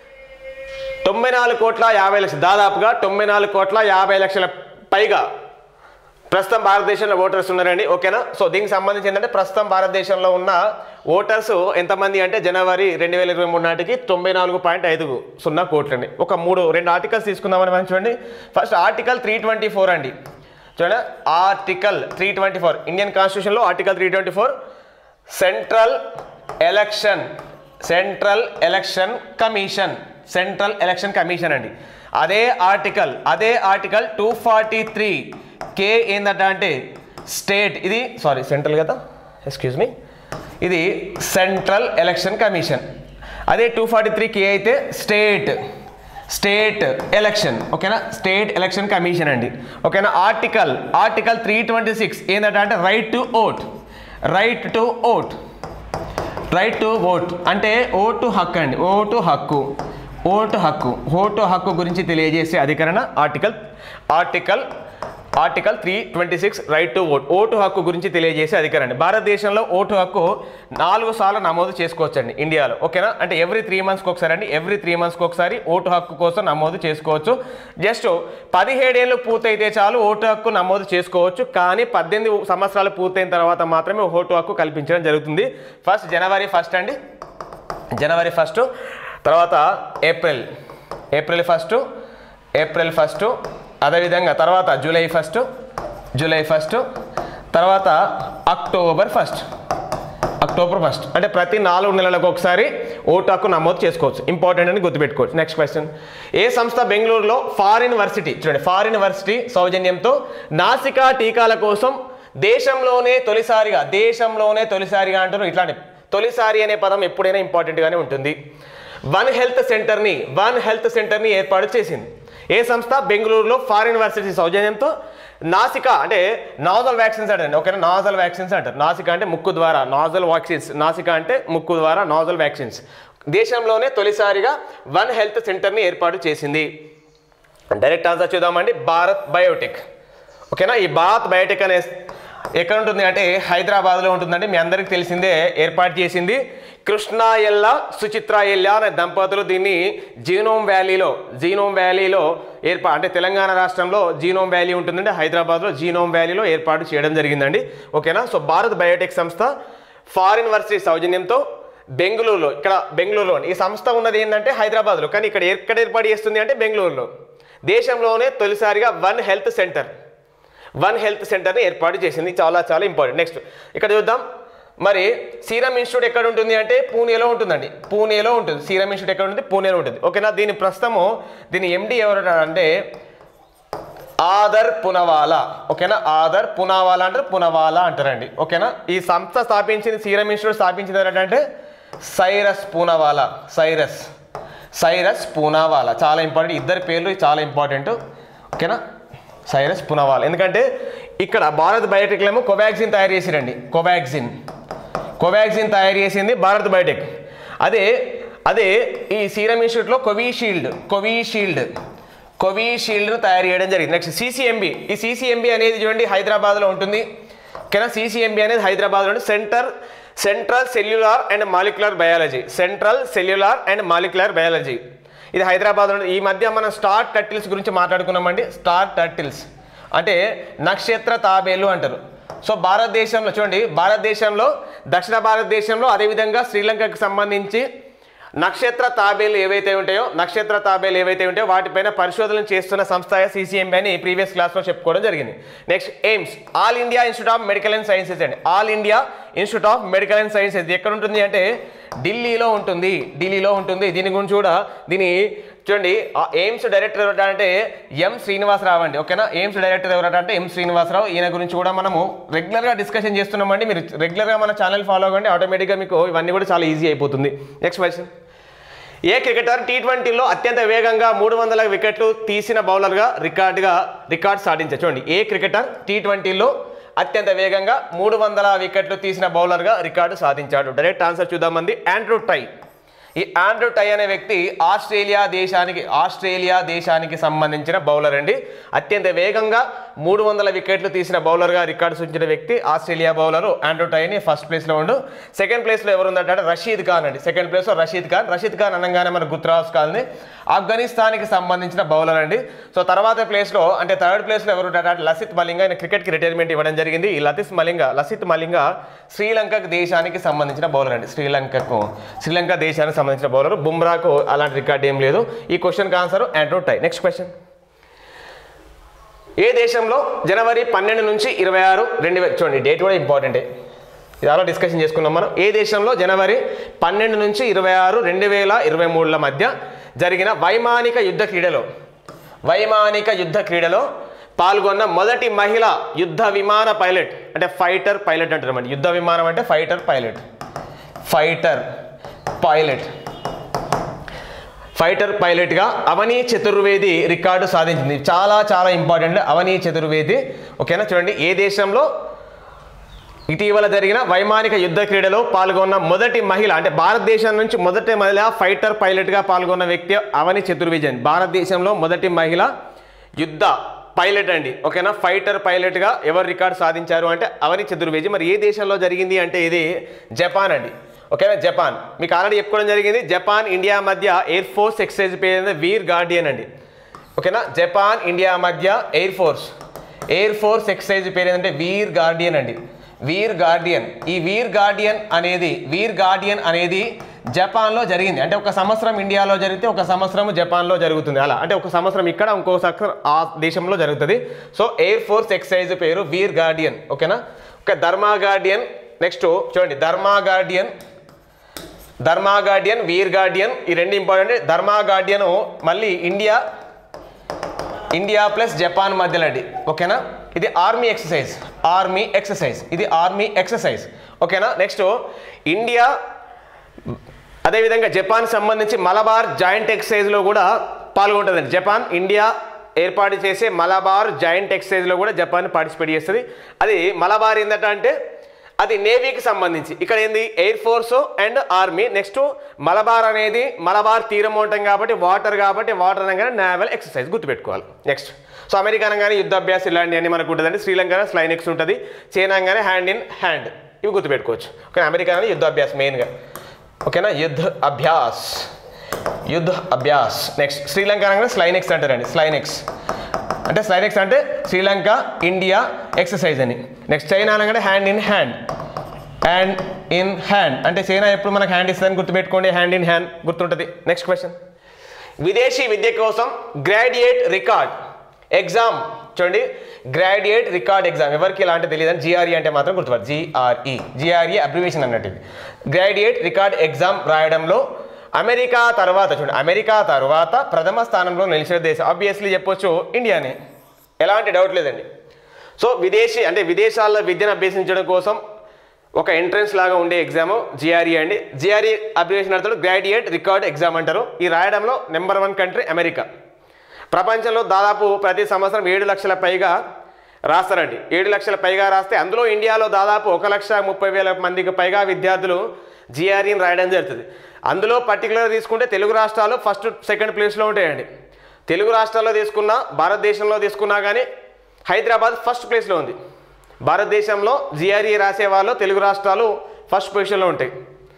తొంభై నాలుగు కోట్ల యాభై లక్షలు దాదాపుగా తొంభై నాలుగు కోట్ల యాభై లక్షల పైగా ప్రస్తుతం భారతదేశంలో ఓటర్స్ ఉన్నారండి ఓకేనా సో దీనికి సంబంధించి ఏంటంటే ప్రస్తుతం భారతదేశంలో ఉన్న ఓటర్స్ ఎంతమంది అంటే జనవరి రెండు వేల ఇరవై మూడు నాటికి తొంభై నాలుగు పాయింట్ ఐదు సున్నా కోట్లండి ఒక మూడు రెండు ఆర్టికల్స్ తీసుకుందామని మనం చూడండి first article three twenty four అండి చూడండి article three twenty four Indian కాన్స్టిట్యూషన్లో article three twenty four central election central election commission central election commission అండి అదే ఆర్టికల్ అదే article two forty three K ఏందట అంటే స్టేట్ ఇది సారీ సెంట్రల్ కదా ఎక్స్క్యూజ్ మీ ఇది సెంట్రల్ ఎలక్షన్ కమిషన్ అదే టూ ఫార్టీ త్రీ కే అయితే స్టేట్ స్టేట్ ఎలక్షన్ ఓకేనా స్టేట్ ఎలక్షన్ కమిషన్ అండి ఓకేనా article article three twenty six ఏంటంటే అంటే right to vote right to vote right to vote అంటే ఓటు హక్కు అండి ఓటు హక్కు ఓటు హక్కు ఓటు హక్కు గురించి తెలియజేసే అధికరణ article article article three twenty six right to vote vote హక్కు గురించి తెలియజేసే అధికారండి భారతదేశంలో ఓటు హక్కు నాలుగు సార్లు నమోదు చేసుకోవచ్చండి ఇండియాలో ఓకేనా అంటే ఎవ్రీ త్రీ మంత్స్కి ఒకసారి అండి ఎవ్రీ త్రీ మంత్స్కి ఒకసారి ఓటు హక్కు కోసం నమోదు చేసుకోవచ్చు జస్ట్ పదిహేడేళ్ళు పూర్తయితే చాలు ఓటు హక్కు నమోదు చేసుకోవచ్చు కానీ పద్దెనిమిది సంవత్సరాలు పూర్తయిన తర్వాత మాత్రమే ఓటు హక్కు కల్పించడం జరుగుతుంది ఫస్ట్ జనవరి ఫస్ట్ అండి జనవరి ఫస్ట్ తర్వాత April April first April first అదేవిధంగా తర్వాత జూలై ఫస్ట్ జూలై ఫస్ట్ తర్వాత అక్టోబర్ ఫస్ట్ అక్టోబర్ ఫస్ట్ అంటే ప్రతి నాలుగు నెలలకు ఒకసారి ఓటు హక్కు నమోదు చేసుకోవచ్చు ఇంపార్టెంట్ అని గుర్తుపెట్టుకోవచ్చు నెక్స్ట్ క్వశ్చన్ ఏ సంస్థ బెంగళూరులో ఫారిన్ వర్సిటీ చూడండి ఫారిన్ వర్సిటీ సౌజన్యంతో నాసికా టీకాల కోసం దేశంలోనే తొలిసారిగా దేశంలోనే తొలిసారిగా అంటారు ఇట్లాంటి తొలిసారి అనే పదం ఎప్పుడైనా ఇంపార్టెంట్గానే ఉంటుంది వన్ హెల్త్ సెంటర్ని వన్ హెల్త్ సెంటర్ని ఏర్పాటు చేసింది ఏ సంస్థ బెంగళూరులో ఫారిన్ వర్సిటీ సౌజన్యంతో నాసికా అంటే నాజల్ వ్యాక్సిన్స్ అంటారు ఓకేనా నాజల్ వ్యాక్సిన్స్ అంటారు నాసికా అంటే ముక్కు ద్వారా నాజల్ వ్యాక్సిన్స్ నాసికా అంటే ముక్కు ద్వారా నాజల్ వ్యాక్సిన్స్ దేశంలోనే తొలిసారిగా వన్ హెల్త్ సెంటర్ని ఏర్పాటు చేసింది డైరెక్ట్ ఆన్సర్ చూద్దామండి భారత్ బయోటెక్ ఓకేనా ఈ భారత్ బయోటెక్ అనే ఎక్కడ ఉంటుంది అంటే హైదరాబాద్లో ఉంటుందండి మీ అందరికీ తెలిసిందే ఏర్పాటు చేసింది కృష్ణ ఎల్ల సుచిత్ర ఎల్ల అనే దంపతులు దీన్ని జీనోమ్ వ్యాలీలో జీనోమ్ వ్యాలీలో ఏర్పా అంటే తెలంగాణ రాష్ట్రంలో జీనోమ్ వ్యాలీ ఉంటుందండి హైదరాబాద్లో జీనోమ్ వ్యాలీలో ఏర్పాటు చేయడం జరిగిందండి ఓకేనా సో భారత్ బయోటెక్ సంస్థ ఫారిన్ వర్సిటీ సౌజన్యంతో బెంగళూరులో ఇక్కడ బెంగళూరులో ఈ సంస్థ ఉన్నది ఏంటంటే హైదరాబాద్లో కానీ ఇక్కడ ఎక్కడ ఏర్పాటు చేస్తుంది అంటే బెంగళూరులో దేశంలోనే తొలిసారిగా one health centre one health సెంటర్ని ఏర్పాటు చేసింది చాలా చాలా ఇంపార్టెంట్ నెక్స్ట్ ఇక్కడ చూద్దాం మరి సీరం ఇన్స్టిట్యూట్ ఎక్కడ ఉంటుంది అంటే పూణేలో ఉంటుందండి పూణేలో ఉంటుంది సీరం ఇన్స్టిట్యూట్ ఎక్కడ ఉంటుంది పూణేలో ఉంటుంది ఓకేనా దీని ప్రస్తుతము దీని ఎండి ఎవరు అంటే ఆదర్ పునవాలా ఓకేనా ఆదర్ పునావాలా అంటారు పునవాలా అంటారండి ఓకేనా ఈ సంస్థ స్థాపించింది సీరం ఇన్స్టిట్యూట్ స్థాపించింది ఏంటంటే సైరస్ పూనవాలా సైరస్ సైరస్ పూనావాలా చాలా ఇంపార్టెంట్ ఇద్దరి పేర్లు చాలా ఇంపార్టెంట్ ఓకేనా సైరస్ పునవాలా ఎందుకంటే ఇక్కడ భారత్ బయోటెక్ ఏమో కోవాక్సిన్ తయారు చేసిరండి కోవాక్సిన్ కోవాక్సిన్ తయారు చేసింది భారత్ బయోటెక్ అదే అదే ఈ సీరం ఇన్స్టిట్యూట్లో కోవిషీల్డ్ కోవిషీల్డ్ కోవిషీల్డ్ను తయారు చేయడం జరిగింది నెక్స్ట్ సీసీఎంబీ ఈ సీసీఎంబీ అనేది చూడండి హైదరాబాద్లో ఉంటుంది ఓకేనా సీసీఎంబీ అనేది హైదరాబాద్లో ఉంటుంది centre central cellular and molecular biology central cellular and molecular biology ఇది హైదరాబాద్లో ఉంటుంది. ఈ మధ్య మనం స్టార్ టర్టిల్స్ గురించి మాట్లాడుకున్నామండి స్టార్ టర్టిల్స్ అంటే నక్షత్ర తాబేలు అంటారు సో భారతదేశంలో చూడండి భారతదేశంలో దక్షిణ భారతదేశంలో అదేవిధంగా శ్రీలంకకు సంబంధించి నక్షత్ర తాబేలు ఏవైతే ఉంటాయో నక్షత్ర తాబేలు ఏవైతే ఉంటాయో వాటిపైన పరిశోధనలు చేస్తున్న సంస్థ సిసిఎంబి అని ప్రీవియస్ క్లాస్లో చెప్పుకోవడం జరిగింది next AIIMS All India Institute of Medical and Sciences అండి All India Institute of Medical and Sciences ఇది ఎక్కడ ఉంటుంది అంటే ఢిల్లీలో ఉంటుంది ఢిల్లీలో ఉంటుంది దీని గురించి కూడా దీని చూడండి ఆ ఎయిమ్స్ డైరెక్టర్ ఎవరట అంటే ఎం శ్రీనివాసరావు అండి ఓకేనా ఎయిమ్స్ డైరెక్టర్ ఎవరట అంటే ఎం శ్రీనివాసరావు ఈయన గురించి కూడా మనము రెగ్యులర్గా డిస్కషన్ చేస్తున్నామండి మీరు రెగ్యులర్గా మన ఛానల్ ఫాలో అవ్వండి ఆటోమేటిక్గా మీకు ఇవన్నీ కూడా చాలా ఈజీ అయిపోతుంది నెక్స్ట్ క్వశ్చన్ ఏ క్రికెటర్ టీ ట్వంటీలో అత్యంత వేగంగా మూడు వందల వికెట్లు తీసిన బౌలర్గా రికార్డుగా రికార్డ్ సాధించారు చూడండి ఏ క్రికెటర్ టీ ట్వంటీలో అత్యంత వేగంగా మూడు వందల వికెట్లు తీసిన బౌలర్గా రికార్డు సాధించాడు డైరెక్ట్ ఆన్సర్ చూద్దామంది ఆండ్రూ టై ఈ ఆండ్రూ టై అనే వ్యక్తి ఆస్ట్రేలియా దేశానికి ఆస్ట్రేలియా దేశానికి సంబంధించిన బౌలర్ అండి అత్యంత వేగంగా మూడు వందల వికెట్లు తీసిన బౌలర్గా రికార్డు సూచించిన వ్యక్తి ఆస్ట్రేలియా బౌలర్ ఆండ్రూ టైని ఫస్ట్ ప్లేస్లో ఉండు సెకండ్ ప్లేస్లో ఎవరు ఉందంటే రషీద్ ఖాన్ అండి సెకండ్ ప్లేస్లో రషీద్ ఖాన్ రషీద్ ఖాన్ అనగానే మనకు గుర్తు రాసుకోవాలని ఆఫ్ఘనిస్తాన్కి సంబంధించిన బౌలర్ అండి సో తర్వాత ప్లేస్లో అంటే థర్డ్ ప్లేస్లో ఎవరు ఉంటారు అంటే లసిత్ మలింగ ఆయన క్రికెట్కి రిటైర్మెంట్ ఇవ్వడం జరిగింది ఈ లసిత్ మలింగ లసిత్ మలింగ శ్రీలంక దేశానికి సంబంధించిన బౌలర్ అండి శ్రీలంకకు శ్రీలంక దేశానికి సంబంధించిన బౌలర్ బుమ్రాకు అలాంటి రికార్డ్ ఏం లేదు ఈ క్వశ్చన్కి answer Andrew Tye next question ఏ దేశంలో జనవరి పన్నెండు నుంచి ఇరవై ఆరు రెండు వేల చూడండి డేట్ కూడా ఇంపార్టెంటే ఇది అలా డిస్కషన్ చేసుకున్నాం మనం ఏ దేశంలో జనవరి పన్నెండు నుంచి ఇరవై ఆరు రెండు వేల ఇరవై మూడుల మధ్య జరిగిన వైమానిక యుద్ధ క్రీడలో వైమానిక యుద్ధ క్రీడలో పాల్గొన్న మొదటి మహిళ యుద్ధ విమాన పైలట్ అంటే ఫైటర్ పైలట్ అంటారు అన్నమాట యుద్ధ విమానం అంటే fighter pilot fighter pilot fighter పైలట్గా అవనీ చతుర్వేది రికార్డు సాధించింది చాలా చాలా ఇంపార్టెంట్ అవనీ చతుర్వేది ఓకేనా చూడండి ఏ దేశంలో ఇటీవల జరిగిన వైమానిక యుద్ధ క్రీడలో పాల్గొన్న మొదటి మహిళ అంటే భారతదేశం నుంచి మొదటి మహిళ ఫైటర్ పైలట్గా పాల్గొన్న వ్యక్తి అవని చతుర్వేది అండి భారతదేశంలో మొదటి మహిళ యుద్ధ పైలట్ అండి ఓకేనా ఫైటర్ పైలట్గా ఎవరు రికార్డు సాధించారు అంటే అవని చతుర్వేది మరి ఏ దేశంలో జరిగింది అంటే ఇది జపాన్ అండి ఓకేనా జపాన్ మీకు ఆల్రెడీ చెప్పుకోవడం జరిగింది జపాన్ ఇండియా మధ్య ఎయిర్ ఫోర్స్ ఎక్సైజ్ పేరు వీర్ గార్డియన్ అండి ఓకేనా జపాన్ ఇండియా మధ్య air force air force exercise పేరు ఏంటంటే వీర్ గార్డియన్ అండి వీర్ గార్డియన్ ఈ వీర్ గార్డియన్ అనేది వీర్ గార్డియన్ అనేది జపాన్లో జరిగింది అంటే ఒక సంవత్సరం ఇండియాలో జరిగితే ఒక సంవత్సరం జపాన్లో జరుగుతుంది అలా అంటే ఒక సంవత్సరం ఇక్కడ ఇంకో సంవత్సరం ఆ దేశంలో జరుగుతుంది సో ఎయిర్ ఫోర్స్ ఎక్సైజ్ పేరు వీర్ గార్డియన్ ఓకేనా ఒక ధర్మా గార్డియన్ నెక్స్ట్ చూడండి Dharma Guardian Dharma Guardian Veer Guardian ఈ రెండు ఇంపార్టెంట్ ధర్మా గార్డియన్ మళ్ళీ ఇండియా ఇండియా ప్లస్ జపాన్ మధ్యలో అండి ఓకేనా ఇది ఆర్మీ ఎక్సర్సైజ్ ఆర్మీ ఎక్సర్సైజ్ ఇది ఆర్మీ ఎక్సర్సైజ్ ఓకేనా నెక్స్ట్ ఇండియా అదేవిధంగా జపాన్ సంబంధించి మలబార్ జాయింట్ ఎక్సైజ్లో కూడా పాల్గొంటుందండి జపాన్ ఇండియా ఏర్పాటు చేసే మలబార్ జాయింట్ ఎక్సైజ్లో కూడా జపాన్ పార్టిసిపేట్ చేస్తుంది అది మలబార్ ఏందట అంటే అది నేవీకి సంబంధించి ఇక్కడ ఏంది air force and army next Malabar అనేది మలబార్ తీరం ఉంటాం కాబట్టి వాటర్ కాబట్టి వాటర్ అనగానే నావల్ ఎక్సర్సైజ్ గుర్తుపెట్టుకోవాలి నెక్స్ట్ సో అమెరికా అనగానే యుద్ధ అభ్యాసం ఇలాంటివన్నీ మనకు ఉంటుందండి శ్రీలంక స్లైనెక్స్ ఉంటుంది చైనా అనగానే హ్యాండ్ ఇన్ హ్యాండ్ ఇవి గుర్తుపెట్టుకోవచ్చు ఓకే అమెరికా అనేది యుద్ధ అభ్యాసం మెయిన్గా ఓకేనా యుద్ధ అభ్యాస్ యుద్ధ అభ్యాస్ నెక్స్ట్ శ్రీలంక అనగానే స్లైనెక్స్ అంటారండి స్లైనెక్స్ అంటే స్లైనెక్స్ అంటే శ్రీలంక ఇండియా ఎక్సర్సైజ్ అని నెక్స్ట్ చైనా అనగానే hand in hand hand in hand అంటే చైనా ఎప్పుడు మనకు హ్యాండ్ ఇస్తుందని గుర్తుపెట్టుకోండి హ్యాండ్ ఇన్ హ్యాండ్ గుర్తుంటుంది నెక్స్ట్ క్వశ్చన్ విదేశీ విద్య కోసం గ్రాడ్యుయేట్ రికార్డ్ ఎగ్జామ్ చూడండి గ్రాడ్యుయేట్ రికార్డ్ ఎగ్జామ్ ఎవరికి ఇలాంటి తెలియదని జిఆర్ఈ అంటే మాత్రం గుర్తుపడు జిఆర్ఈ జిఆర్ఈ అబ్రివేషన్ అన్నట్టు ఇది గ్రాడ్యుయేట్ రికార్డ్ ఎగ్జామ్ రాయడంలో అమెరికా తర్వాత చూడండి అమెరికా తర్వాత ప్రథమ స్థానంలో నిలిచిన దేశం ఆబ్వియస్లీ చెప్పొచ్చు ఇండియానే ఎలాంటి డౌట్ లేదండి సో విదేశీ అంటే విదేశాల్లో విద్యను అభ్యసించడం కోసం ఒక ఎంట్రన్స్ లాగా ఉండే ఎగ్జామ్ జిఆర్ఈ అండి జిఆర్ఈ అబ్రివేషన్ అర్థం గ్రాడ్యుయేట్ రికార్డ్ ఎగ్జామ్ అంటారు ఈ రాయడంలో నెంబర్ వన్ కంట్రీ అమెరికా ప్రపంచంలో దాదాపు ప్రతి సంవత్సరం ఏడు లక్షల పైగా రాస్తారండి ఏడు లక్షల పైగా రాస్తే అందులో ఇండియాలో దాదాపు ఒక లక్ష ముప్పై వేల మందికి పైగా విద్యార్థులు జిఆర్ఈని రాయడం జరుగుతుంది అందులో పర్టికులర్ తీసుకుంటే తెలుగు రాష్ట్రాలు ఫస్ట్ సెకండ్ ప్లేస్లో ఉంటాయండి తెలుగు రాష్ట్రాల్లో తీసుకున్నా భారతదేశంలో తీసుకున్నా కానీ హైదరాబాద్ ఫస్ట్ ప్లేస్లో ఉంది భారతదేశంలో జిఆర్ఈ రాసే వాళ్ళు తెలుగు రాష్ట్రాలు ఫస్ట్ పొజిషన్లో ఉంటాయి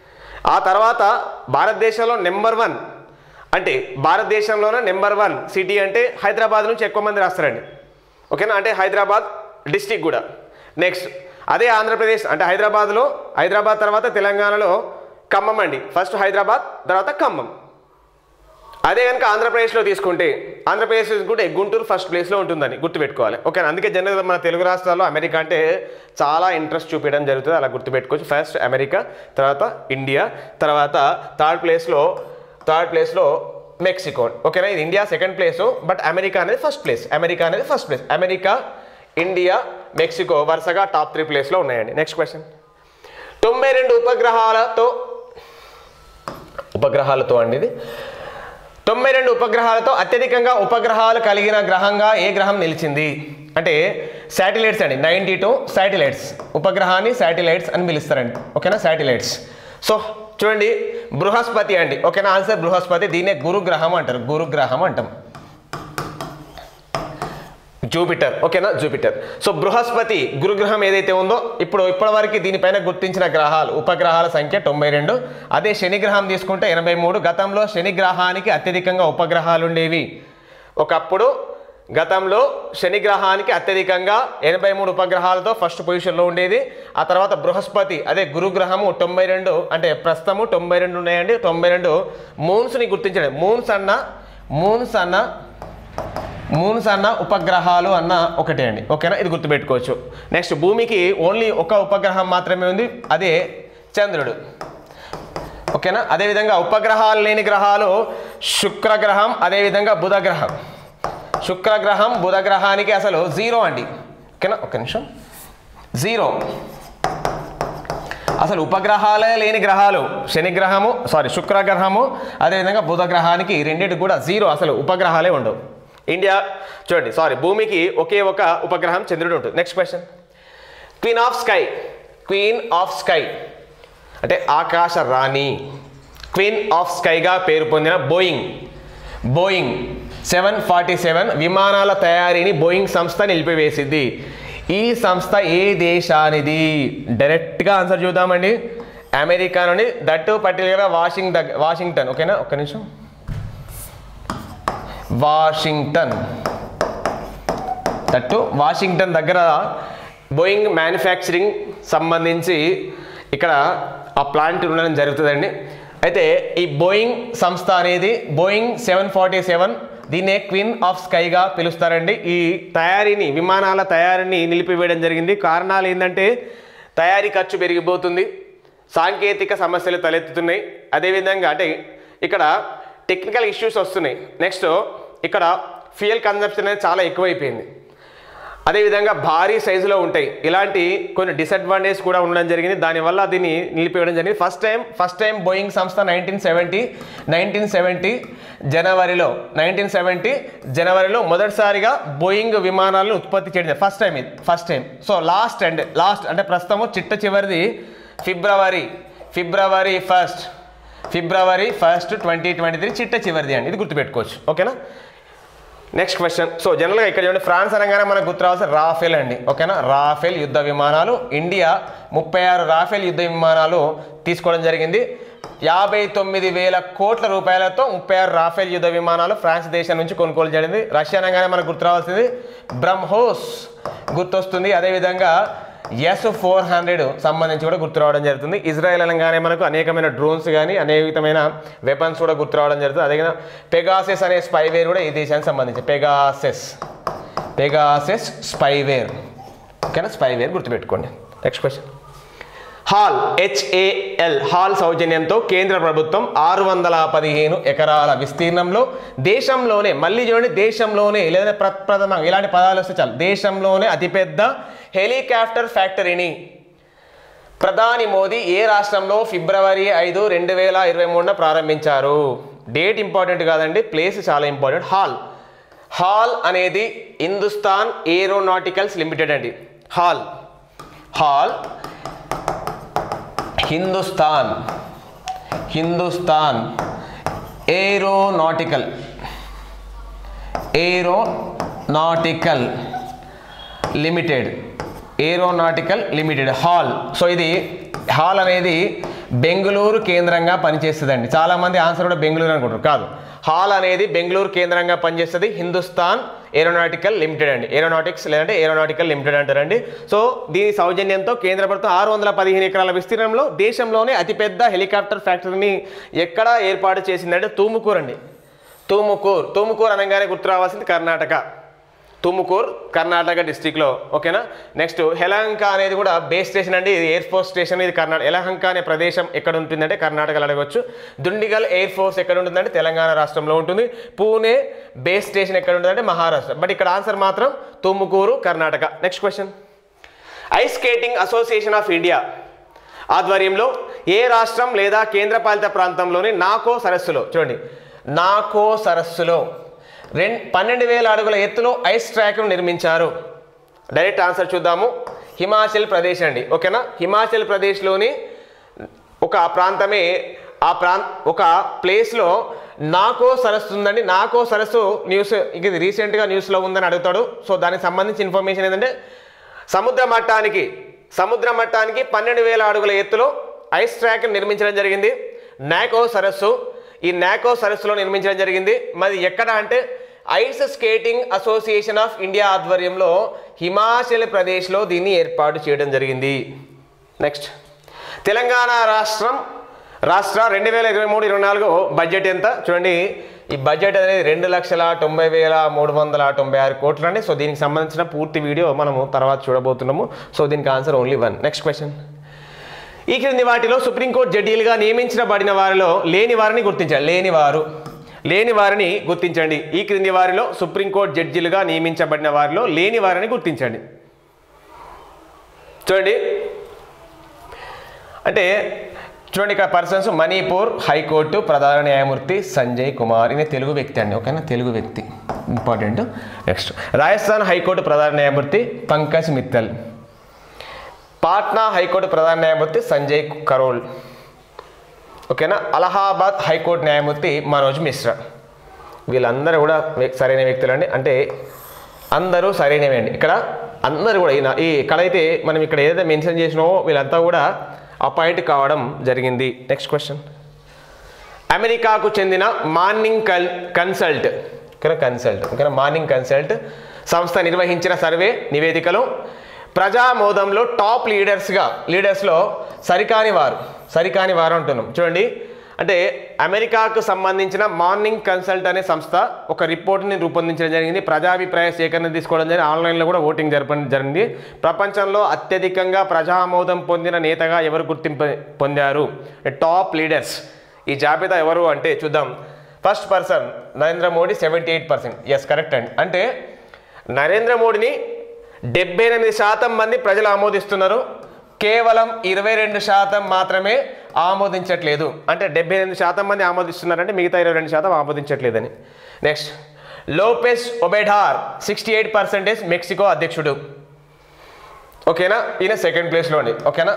ఆ తర్వాత భారతదేశంలో నెంబర్ వన్ అంటే భారతదేశంలోనే నెంబర్ వన్ సిటీ అంటే హైదరాబాద్ నుంచి ఎక్కువ మంది రాస్తారండి ఓకేనా అంటే హైదరాబాద్ డిస్టిక్ కూడా నెక్స్ట్ అదే ఆంధ్రప్రదేశ్ అంటే హైదరాబాద్లో హైదరాబాద్ తర్వాత తెలంగాణలో ఖమ్మం అండి ఫస్ట్ హైదరాబాద్ తర్వాత ఖమ్మం అదే కనుక ఆంధ్రప్రదేశ్లో తీసుకుంటే ఆంధ్రప్రదేశ్ తీసుకుంటే గుంటూరు ఫస్ట్ ప్లేస్లో ఉంటుందని గుర్తుపెట్టుకోవాలి ఓకే అందుకే జనరల్గా మన తెలుగు రాష్ట్రాల్లో అమెరికా అంటే చాలా ఇంట్రెస్ట్ చూపించడం జరుగుతుంది అలా గుర్తుపెట్టుకోవచ్చు ఫస్ట్ అమెరికా తర్వాత ఇండియా తర్వాత థర్డ్ ప్లేస్లో థర్డ్ ప్లేస్లో మెక్సికో ఓకేనా ఇది India second place but America అనేది ఫస్ట్ ప్లేస్ అమెరికా అనేది first place America India Mexico వరుసగా టాప్ త్రీ ప్లేస్లో ఉన్నాయండి నెక్స్ట్ క్వశ్చన్ తొంభై రెండు ఉపగ్రహాలతో ఉపగ్రహాలతో అండి ఇది తొంభై రెండు ఉపగ్రహాలతో అత్యధికంగా ఉపగ్రహాలు కలిగిన గ్రహంగా ఏ గ్రహం నిలిచింది అంటే శాటిలైట్స్ అండి నైంటీ టూ శాటిలైట్స్ ఉపగ్రహాన్ని శాటిలైట్స్ అని పిలుస్తారండి ఓకేనా శాటిలైట్స్ సో చూడండి బృహస్పతి అండి ఓకేనా ఆన్సర్ బృహస్పతి దీన్నే గురుగ్రహం అంటారు గురుగ్రహం అంటాం జూపిటర్ ఓకేనా జూపిటర్ సో బృహస్పతి గురుగ్రహం ఏదైతే ఉందో ఇప్పుడు ఇప్పటివరకు దీనిపైన గుర్తించిన గ్రహాలు ఉపగ్రహాల సంఖ్య తొంభై రెండు అదే శని గ్రహం తీసుకుంటే ఎనభై మూడు గతంలో శని గ్రహానికి అత్యధికంగా ఉపగ్రహాలు ఉండేవి ఒకప్పుడు గతంలో శని గ్రహానికి అత్యధికంగా ఎనభై మూడు ఉపగ్రహాలతో ఫస్ట్ పొజిషన్లో ఉండేది ఆ తర్వాత బృహస్పతి అదే గురుగ్రహము తొంభై రెండు అంటే ప్రస్తుతము తొంభై రెండు ఉన్నాయండి తొంభై రెండు మూన్స్ని గుర్తించండి మూన్స్ అన్న మూన్స్ అన్న మూన్స్ అన్న ఉపగ్రహాలు అన్న ఒకటే అండి ఓకేనా ఇది గుర్తుపెట్టుకోవచ్చు నెక్స్ట్ భూమికి ఓన్లీ ఒక ఉపగ్రహం మాత్రమే ఉంది అదే చంద్రుడు ఓకేనా అదేవిధంగా ఉపగ్రహాలు లేని గ్రహాలు శుక్రగ్రహం అదేవిధంగా బుధ గ్రహం శుక్రగ్రహం బుధ గ్రహానికి అసలు జీరో అండి ఓకేనా ఒక్క నిమిషం జీరో అసలు ఉపగ్రహాలే లేని గ్రహాలు శని గ్రహము సారీ శుక్రగ్రహము అదేవిధంగా బుధ గ్రహానికి రెండింటికి కూడా జీరో అసలు ఉపగ్రహాలే ఉండవు ఇండియా చూడండి సారీ భూమికి ఒకే ఒక ఉపగ్రహం చంద్రుడు ఉంటుంది next question queen of sky queen of sky అంటే ఆకాశ రాణి క్వీన్ ఆఫ్ స్కైగా పేరు పొందిన Boeing Boeing seven forty seven విమానాల తయారీని బోయింగ్ సంస్థ నిలిపివేసింది ఈ సంస్థ ఏ దేశానిది డైరెక్ట్గా ఆన్సర్ చూద్దామండి అమెరికా నుండి దట్టు పర్టికులర్గా వాషింగ్ దగ్గ వాషింగ్టన్ ఓకేనా ఒక్క నిమిషం వాషింగ్టన్ దట్టు వాషింగ్టన్ దగ్గర బోయింగ్ మ్యానుఫ్యాక్చరింగ్ సంబంధించి ఇక్కడ ఆ ప్లాంట్ ఉండడం జరుగుతుందండి అయితే ఈ బోయింగ్ సంస్థ అనేది బోయింగ్ సెవెన్ ఫార్టీ సెవెన్ దీన్నే క్వీన్ ఆఫ్ స్కైగా పిలుస్తారండి ఈ తయారీని విమానాల తయారీని నిలిపివేయడం జరిగింది కారణాలు ఏంటంటే తయారీ ఖర్చు పెరిగిపోతుంది సాంకేతిక సమస్యలు తలెత్తుతున్నాయి అదేవిధంగా అంటే ఇక్కడ టెక్నికల్ ఇష్యూస్ వస్తున్నాయి నెక్స్ట్ ఇక్కడ ఫ్యూయల్ కన్జంప్షన్ అనేది చాలా ఎక్కువైపోయింది అదేవిధంగా భారీ సైజులో ఉంటాయి ఇలాంటి కొన్ని డిసడ్వాంటేజ్ కూడా ఉండడం జరిగింది దానివల్ల దీన్ని నిలిపివేయడం జరిగింది first time first time Boeing సంస్థ నైన్టీన్ సెవెంటీ నైన్టీన్ సెవెంటీ జనవరిలో నైన్టీన్ సెవెంటీ జనవరిలో మొదటిసారిగా బోయింగ్ విమానాలను ఉత్పత్తి చేయడం ఫస్ట్ టైం ఇది first time so last and last అంటే ప్రస్తుతము చిట్ట చివరిది February February first February first twenty twenty three చిట్ట చివరిది అండి ఇది గుర్తుపెట్టుకోవచ్చు ఓకేనా నెక్స్ట్ క్వశ్చన్ సో జనరల్గా ఇక్కడ చూడండి ఫ్రాన్స్ అనగానే మనకు గుర్తు రావాల్సిన రాఫెల్ అండి ఓకేనా రాఫెల్ యుద్ధ విమానాలు ఇండియా ముప్పై ఆరు రాఫెల్ యుద్ధ విమానాలు తీసుకోవడం జరిగింది యాభై తొమ్మిది వేల కోట్ల రూపాయలతో ముప్పై ఆరు రాఫెల్ యుద్ధ విమానాలు ఫ్రాన్స్ దేశం నుంచి కొనుగోలు జరిగింది రష్యా అనగానే మనకు గుర్తు రావాల్సింది బ్రహ్మోస్ గుర్తొస్తుంది అదేవిధంగా ఎస్ ఫోర్ హండ్రెడ్ సంబంధించి కూడా గుర్తు రావడం జరుగుతుంది ఇజ్రాయెల్ అనగానే మనకు అనేకమైన డ్రోన్స్ కానీ అనేకమైన వెపన్స్ కూడా గుర్తు రావడం జరుగుతుంది అదేవిధంగా పెగాసెస్ అనే స్పైవేర్ కూడా ఈ దేశానికి సంబంధించి పెగాసెస్ పెగాసెస్ స్పైవేర్ ఓకేనా స్పైవేర్ గుర్తుపెట్టుకోండి next question HAL HAL HAL సౌజన్యంతో కేంద్ర ప్రభుత్వం ఆరు వందల పదిహేను ఎకరాల విస్తీర్ణంలో దేశంలోనే మళ్ళీ చూడండి దేశంలోనే లేదా ప్రప్రథమ ఇలాంటి పదాలు వస్తే చాలు దేశంలోనే అతిపెద్ద హెలికాప్టర్ ఫ్యాక్టరీని ప్రధాని మోదీ ఏ రాష్ట్రంలో ఫిబ్రవరి ఐదు రెండు వేల ఇరవై మూడున ప్రారంభించారు డేట్ ఇంపార్టెంట్ కాదండి ప్లేస్ చాలా ఇంపార్టెంట్ హాల్ హాల్ అనేది హిందుస్థాన్ ఏరోనాటికల్స్ లిమిటెడ్ అండి HAL HAL Hindustan Hindustan aeronautical aeronautical limited aeronautical limited HAL so ఇది హాల్ అనేది బెంగళూరు కేంద్రంగా పనిచేస్తుందండి చాలామంది ఆన్సర్ కూడా బెంగళూరు అనుకుంటారు కాదు హాల్ అనేది బెంగళూరు కేంద్రంగా పనిచేస్తుంది హిందుస్థాన్ ఏరోనాటికల్ లిమిటెడ్ అండి ఏరోనాటిక్స్ లేదంటే ఏరోనాటికల్ లిమిటెడ్ అంటారండి సో దీని సౌజన్యంతో కేంద్ర ప్రభుత్వం ఆరు వందల పదిహేను ఎకరాల విస్తీర్ణంలో దేశంలోనే అతిపెద్ద హెలికాప్టర్ ఫ్యాక్టరీని ఎక్కడ ఏర్పాటు చేసిందంటే తూముకూరు అండి తూముకూర్ తూముకూర్ అనగానే గుర్తు రావాల్సింది కర్ణాటక తుముకూర్ కర్ణాటక డిస్టిక్లో ఓకేనా నెక్స్ట్ హెలహంక అనేది కూడా బేస్ స్టేషన్ అండి ఇది ఎయిర్ ఫోర్స్ స్టేషన్ ఇది కర్ణాటక ఎలహంక అనే ప్రదేశం ఎక్కడ ఉంటుందంటే కర్ణాటకలో అడగవచ్చు దుండిగల్ ఎయిర్ ఫోర్స్ ఎక్కడ ఉంటుందంటే తెలంగాణ రాష్ట్రంలో ఉంటుంది పూణే బేస్ స్టేషన్ ఎక్కడ ఉంటుందంటే మహారాష్ట్ర బట్ ఇక్కడ ఆన్సర్ మాత్రం Tumakuru Karnataka next question ice skating association of India ఆధ్వర్యంలో ఏ రాష్ట్రం లేదా కేంద్రపాలిత ప్రాంతంలోని నాకో సరస్సులో చూడండి నాకో సరస్సులో రెండు పన్నెండు వేల అడుగుల ఎత్తులో ఐస్ ట్రాక్ను నిర్మించారు డైరెక్ట్ ఆన్సర్ చూద్దాము హిమాచల్ ప్రదేశ్ అండి ఓకేనా హిమాచల్ ప్రదేశ్లోని ఒక ప్రాంతమే ఆ ప్రాంత ఒక ప్లేస్లో నాకో సరస్సు ఉందండి నాకో సరస్సు న్యూస్ ఇది రీసెంట్గా న్యూస్లో ఉందని అడుగుతాడు సో దానికి సంబంధించి ఇన్ఫర్మేషన్ ఏంటంటే సముద్ర మట్టానికి సముద్ర మట్టానికి పన్నెండు వేల అడుగుల ఎత్తులో ఐస్ ట్రాక్ నిర్మించడం జరిగింది నాకో సరస్సు ఈ నాకో సరస్సులో నిర్మించడం జరిగింది మరి ఎక్కడ అంటే ice skating association of India ఆధ్వర్యంలో హిమాచల్ ప్రదేశ్లో దీన్ని ఏర్పాటు చేయడం జరిగింది నెక్స్ట్ తెలంగాణ రాష్ట్రం రాష్ట్ర రెండు వేల ఇరవై మూడు ఇరవై నాలుగు బడ్జెట్ ఎంత చూడండి ఈ బడ్జెట్ అనేది రెండు లక్షల తొంభై వేల మూడు వందల తొంభై ఆరు కోట్లు అండి సో దీనికి సంబంధించిన పూర్తి వీడియో మనము తర్వాత చూడబోతున్నాము సో దీనికి answer only one next question ఈ క్రింది వాటిలో సుప్రీంకోర్టు జడ్జీలుగా నియమించబడిన వారిలో లేని వారిని గుర్తించాలి లేని వారు లేని వారిని గుర్తించండి ఈ క్రింది వారిలో సుప్రీంకోర్టు జడ్జీలుగా నియమించబడిన వారిలో లేని వారిని గుర్తించండి చూడండి అంటే చూడండి ఇక్కడ పర్సన్స్ మణిపూర్ హైకోర్టు ప్రధాన న్యాయమూర్తి సంజయ్ కుమార్ ఈయన తెలుగు వ్యక్తి అండి ఓకేనా తెలుగు వ్యక్తి ఇంపార్టెంట్ నెక్స్ట్ రాజస్థాన్ హైకోర్టు ప్రధాన న్యాయమూర్తి పంకజ్ మిత్తల్ పాట్నా హైకోర్టు ప్రధాన న్యాయమూర్తి సంజయ్ కరోల్ ఓకేనా అలహాబాద్ హైకోర్టు న్యాయమూర్తి మనోజ్ మిశ్రా వీళ్ళందరూ కూడా వ్య- సరైన వ్యక్తులు అండి అంటే అందరూ సరైనవే అండి ఇక్కడ అందరూ కూడా ఈయన ఈ ఇక్కడైతే మనం ఇక్కడ ఏదైతే మెన్షన్ చేసినామో వీళ్ళంతా కూడా అపాయింట్ కావడం జరిగింది నెక్స్ట్ క్వశ్చన్ అమెరికాకు చెందిన మార్నింగ్ కల్ కన్సల్ట్ ఓకేనా కన్సల్ట్ ఓకేనా మార్నింగ్ కన్సల్ట్ సంస్థ నిర్వహించిన సర్వే నివేదికలో ప్రజామోదంలో టాప్ లీడర్స్గా లీడర్స్లో సరికాని వారు సరికాని వారు అంటున్నాం చూడండి అంటే అమెరికాకు సంబంధించిన మార్నింగ్ కన్సల్ట్ అనే సంస్థ ఒక రిపోర్ట్ని రూపొందించడం జరిగింది ప్రజాభిప్రాయ సేకరణ తీసుకోవడం జరిగింది ఆన్లైన్లో కూడా ఓటింగ్ జరపడం జరిగింది ప్రపంచంలో అత్యధికంగా ప్రజామోదం పొందిన నేతగా ఎవరు గుర్తింపు పొందారు టాప్ లీడర్స్ ఈ జాబితా ఎవరు అంటే చూద్దాం first person Narendra Modi seventy eight percent yes correct అండి అంటే నరేంద్ర మోడీని డెబ్బై ఎనిమిది శాతం మంది ప్రజలు ఆమోదిస్తున్నారు కేవలం ఇరవై రెండు శాతం మాత్రమే ఆమోదించట్లేదు అంటే డెబ్బై ఎనిమిది శాతం మంది ఆమోదిస్తున్నారంటే మిగతా ఇరవై రెండు శాతం ఆమోదించట్లేదని next Lopez Obrador sixty eight percentage Mexico అధ్యక్షుడు ఓకేనా ఈయన సెకండ్ ప్లేస్లో అండి ఓకేనా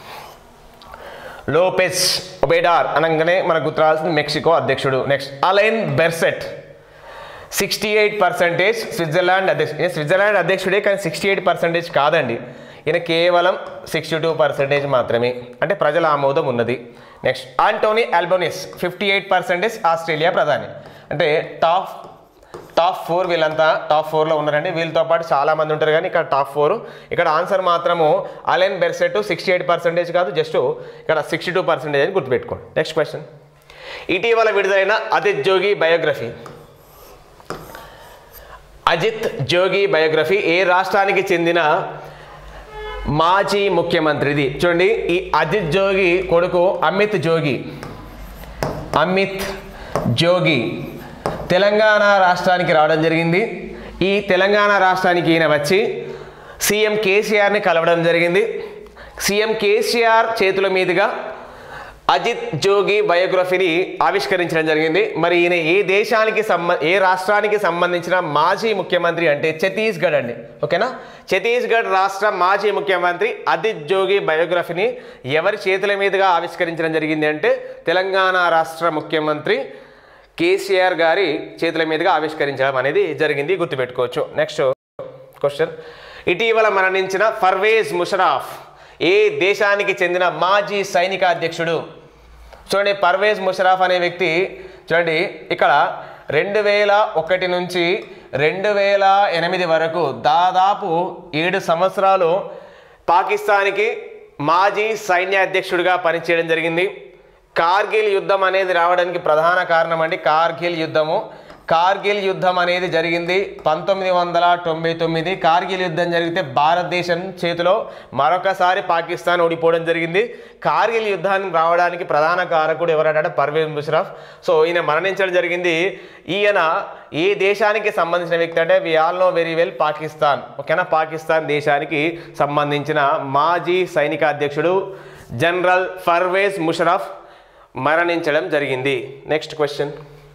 లోపెస్ ఒబేడార్ అనగానే మనకు గుర్తురాల్సింది మెక్సికో అధ్యక్షుడు next Alain Berset sixty eight percentage Switzerland అధ్యక్షుడు ఈయన స్విట్జర్లాండ్ అధ్యక్షుడే కానీ సిక్స్టీ ఎయిట్ పర్సెంటేజ్ కాదండి ఈయన కేవలం సిక్స్టీ టూ పర్సెంటేజ్ మాత్రమే అంటే ప్రజల ఆమోదం ఉన్నది next Anthony Albanese fifty eight percentage Australia ప్రధాని అంటే టాప్ టాప్ ఫోర్ వీళ్ళంతా టాప్ ఫోర్లో ఉన్నారండి వీళ్ళతో పాటు చాలా మంది ఉంటారు కానీ ఇక్కడ టాప్ ఫోర్ ఇక్కడ ఆన్సర్ మాత్రము Alain Berset sixty eight percentage కాదు జస్ట్ ఇక్కడ సిక్స్టీ టూ పర్సెంటేజ్ అని గుర్తుపెట్టుకోండి నెక్స్ట్ క్వశ్చన్ ఇటీవల విడుదలైన అజిత్ జోగి బయోగ్రఫీ అజిత్ జోగి బయోగ్రఫీ ఏ రాష్ట్రానికి చెందిన మాజీ ముఖ్యమంత్రిది చూడండి ఈ అజిత్ జోగి కొడుకు అమిత్ జోగి అమిత్ జోగి తెలంగాణ రాష్ట్రానికి రావడం జరిగింది ఈ తెలంగాణ రాష్ట్రానికి ఈయన వచ్చి సీఎం కేసీఆర్ని కలవడం జరిగింది సీఎం కేసీఆర్ చేతుల మీదుగా అజిత్ జోగి బయోగ్రఫీని ఆవిష్కరించడం జరిగింది మరి ఈయన ఏ దేశానికి సంబ ఏ రాష్ట్రానికి సంబంధించిన మాజీ ముఖ్యమంత్రి అంటే ఛత్తీస్గఢ్ అండి ఓకేనా ఛత్తీస్గఢ్ రాష్ట్ర మాజీ ముఖ్యమంత్రి అజిత్ జోగి బయోగ్రఫీని ఎవరి చేతుల మీదుగా ఆవిష్కరించడం జరిగింది అంటే తెలంగాణ రాష్ట్ర ముఖ్యమంత్రి కేసీఆర్ గారి చేతుల మీదుగా ఆవిష్కరించడం అనేది జరిగింది గుర్తుపెట్టుకోవచ్చు నెక్స్ట్ క్వశ్చన్ ఇటీవల మరణించిన ఫర్వేజ్ ముషరాఫ్ ఏ దేశానికి చెందిన మాజీ సైనిక అధ్యక్షుడు చూడండి పర్వేజ్ ముషరాఫ్ అనే వ్యక్తి చూడండి ఇక్కడ రెండు వేల ఒకటి నుంచి రెండు వేల ఎనిమిది వరకు దాదాపు ఏడు సంవత్సరాలు పాకిస్తాన్కి మాజీ సైన్య అధ్యక్షుడిగా పనిచేయడం జరిగింది కార్గిల్ యుద్ధం అనేది రావడానికి ప్రధాన కారణం అండి కార్గిల్ యుద్ధము కార్గిల్ యుద్ధం అనేది జరిగింది పంతొమ్మిది వందల తొంభై తొమ్మిది కార్గిల్ యుద్ధం జరిగితే భారతదేశం చేతిలో మరొకసారి పాకిస్తాన్ ఓడిపోవడం జరిగింది కార్గిల్ యుద్ధానికి రావడానికి ప్రధాన కారకుడు ఎవరంటే పర్వేజ్ ముషరఫ్ సో ఈయన మరణించడం జరిగింది ఈయన ఏ దేశానికి సంబంధించిన వ్యక్తి అంటే we all know very well Pakistan ఓకేనా పాకిస్తాన్ దేశానికి సంబంధించిన మాజీ సైనిక అధ్యక్షుడు జనరల్ ఫర్వేజ్ ముషరఫ్ మరణించడం జరిగింది next question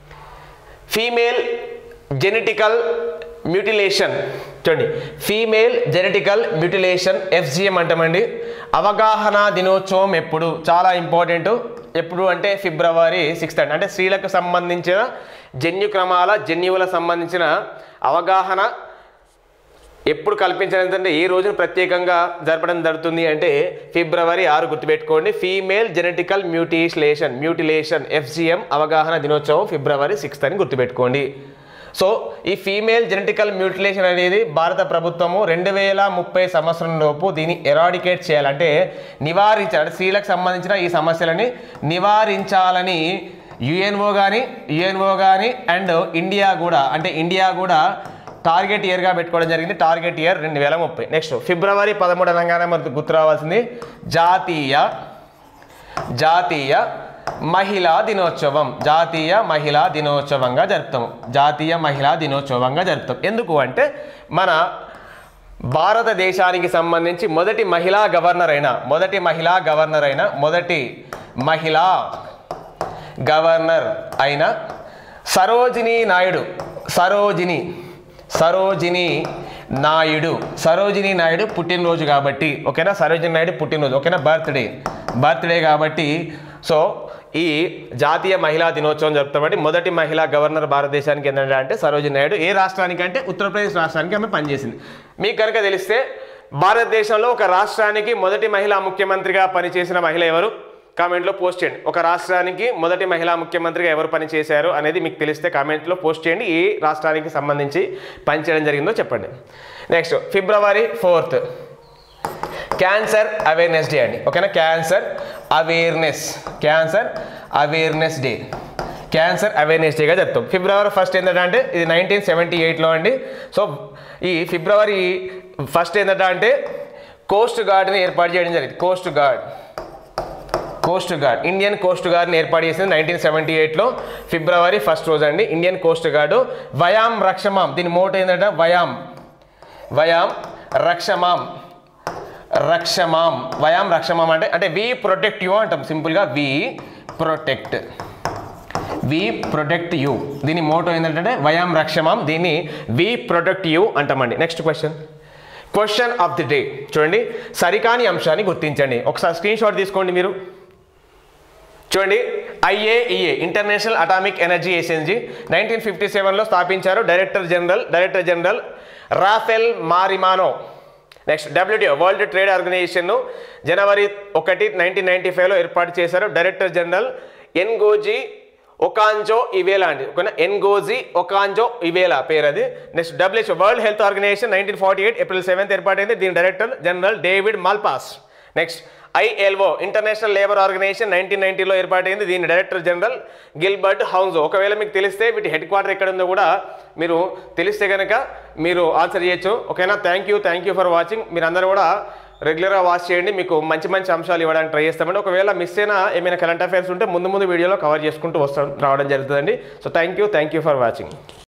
female genetical mutilation చూడండి ఫీమేల్ జెనెటికల్ మ్యూటిలేషన్ ఎఫ్జిఎం అంటామండి అవగాహన దినోత్సవం ఎప్పుడు చాలా ఇంపార్టెంట్ ఎప్పుడు అంటే ఫిబ్రవరి సిక్స్త్ అండి అంటే స్త్రీలకు సంబంధించిన జన్యుక్రమాల జన్యువులకు సంబంధించిన అవగాహన ఎప్పుడు కల్పించడం ఏ రోజున ప్రత్యేకంగా జరపడం జరుగుతుంది అంటే ఫిబ్రవరి ఆరు గుర్తుపెట్టుకోండి female genetical mutilation mutilation FGM అవగాహన దినోత్సవం ఫిబ్రవరి సిక్స్త్ అని గుర్తుపెట్టుకోండి సో ఈ ఫీమేల్ జెనెటికల్ మ్యూటిలేషన్ అనేది భారత ప్రభుత్వము రెండు వేల ముప్పై సంవత్సరం లోపు దీన్ని ఎరాడికేట్ చేయాలంటే నివారించాలి అంటే స్త్రీలకు సంబంధించిన ఈ సమస్యలని నివారించాలని యుఎన్ఓ కానీ యుఎన్ఓ కానీ అండ్ ఇండియా కూడా అంటే ఇండియా కూడా టార్గెట్ ఇయర్గా పెట్టుకోవడం జరిగింది టార్గెట్ ఇయర్ రెండు వేల ముప్పై నెక్స్ట్ ఫిబ్రవరి పదమూడు అనగానే మనకు గుర్తు రావాల్సింది జాతీయ జాతీయ మహిళా దినోత్సవం జాతీయ మహిళా దినోత్సవంగా జరుపుతాం జాతీయ మహిళా దినోత్సవంగా జరుపుతాం ఎందుకు అంటే మన భారతదేశానికి సంబంధించి మొదటి మహిళా గవర్నర్ అయిన మొదటి మహిళా గవర్నర్ అయిన మొదటి మహిళా గవర్నర్ అయిన సరోజిని నాయుడు సరోజిని సరోజిని నాయుడు సరోజిని నాయుడు పుట్టినరోజు కాబట్టి ఓకేనా సరోజిని నాయుడు పుట్టినరోజు ఓకేనా బర్త్డే బర్త్డే కాబట్టి సో ఈ జాతీయ మహిళా దినోత్సవం జరుపుతామండి మొదటి మహిళా గవర్నర్ భారతదేశానికి ఏంటంటే అంటే సరోజిని నాయుడు ఏ రాష్ట్రానికి అంటే ఉత్తరప్రదేశ్ రాష్ట్రానికి ఆమె పనిచేసింది మీకు కనుక తెలిస్తే భారతదేశంలో ఒక రాష్ట్రానికి మొదటి మహిళా ముఖ్యమంత్రిగా పనిచేసిన మహిళ ఎవరు కామెంట్లో పోస్ట్ చేయండి ఒక రాష్ట్రానికి మొదటి మహిళా ముఖ్యమంత్రిగా ఎవరు పనిచేశారు అనేది మీకు తెలిస్తే కామెంట్లో పోస్ట్ చేయండి ఏ రాష్ట్రానికి సంబంధించి పనిచేయడం జరిగిందో చెప్పండి next February fourth cancer awareness day అండి ఓకేనా cancer awareness cancer awareness day cancer awareness డేగా చెప్తాం ఫిబ్రవరి ఫస్ట్ ఏంటంటే అంటే ఇది నైన్టీన్ సెవెంటీ ఎయిట్లో అండి సో ఈ ఫిబ్రవరి ఫస్ట్ ఏంటంటే అంటే కోస్ట్ గార్డ్ని ఏర్పాటు చేయడం జరిగింది coast guard coast guard Indian coast గార్డ్ని ఏర్పాటు చేసింది నైన్టీన్ సెవెంటీ ఎయిట్లో ఫిబ్రవరి ఫస్ట్ రోజు అండి ఇండియన్ కోస్ట్ గార్డు వయాం రక్షమాం దీని మోట ఏంటంటే వయాం వయాం రక్షమాం రక్షమాం వయాం రక్షమాం అంటే అంటే వి ప్రొటెక్ట్ యూ అంటాం సింపుల్గా we protect we protect you దీని మోటో ఏంటంటే వయాం రక్షమాం దీన్ని వి ప్రొటెక్ట్ యూ అంటామండి next question question of the day చూడండి సరికాని అంశాన్ని గుర్తించండి ఒకసారి స్క్రీన్ షాట్ తీసుకోండి మీరు చూడండి IAEA international atomic energy agency nineteen fifty సెవెన్లో స్థాపించారు director general director general Rafael Mariano next WTO world trade ఆర్గనైజేషన్ను జనవరి ఒకటి నైన్టీన్ నైన్టీ ఫైవ్లో ఏర్పాటు చేశారు డైరెక్టర్ జనరల్ ఎన్గోజీ ఒకాంజో ఇవేలా అండి ఓకేనా ఎన్గోజీ ఒకాంజో ఇవేలా పేరు అది next WHO world health organization nineteen forty eight April seventh ఏర్పాటైంది దీని director general David Malpass next ILO international labour organization nineteen నైన్టీలో ఏర్పాటైంది దీని డైరెక్టర్ జనరల్ గిల్బర్ట్ హౌన్జో ఒకవేళ మీకు తెలిస్తే వీటి హెడ్ క్వార్టర్ ఎక్కడ ఉందో కూడా మీరు తెలిస్తే కనుక మీరు ఆన్సర్ చేయొచ్చు ఓకేనా thank you thank you for watching మీరు అందరూ కూడా రెగ్యులర్గా వాచ్ చేయండి మీకు మంచి మంచి అంశాలు ఇవ్వడానికి ట్రై చేస్తామండి ఒకవేళ మిస్ అయినా ఏమైనా కరెంట్ అఫైర్స్ ఉంటే ముందు ముందు వీడియోలో కవర్ చేసుకుంటూ వస్తాం రావడం జరుగుతుందండి so thank you thank you for watching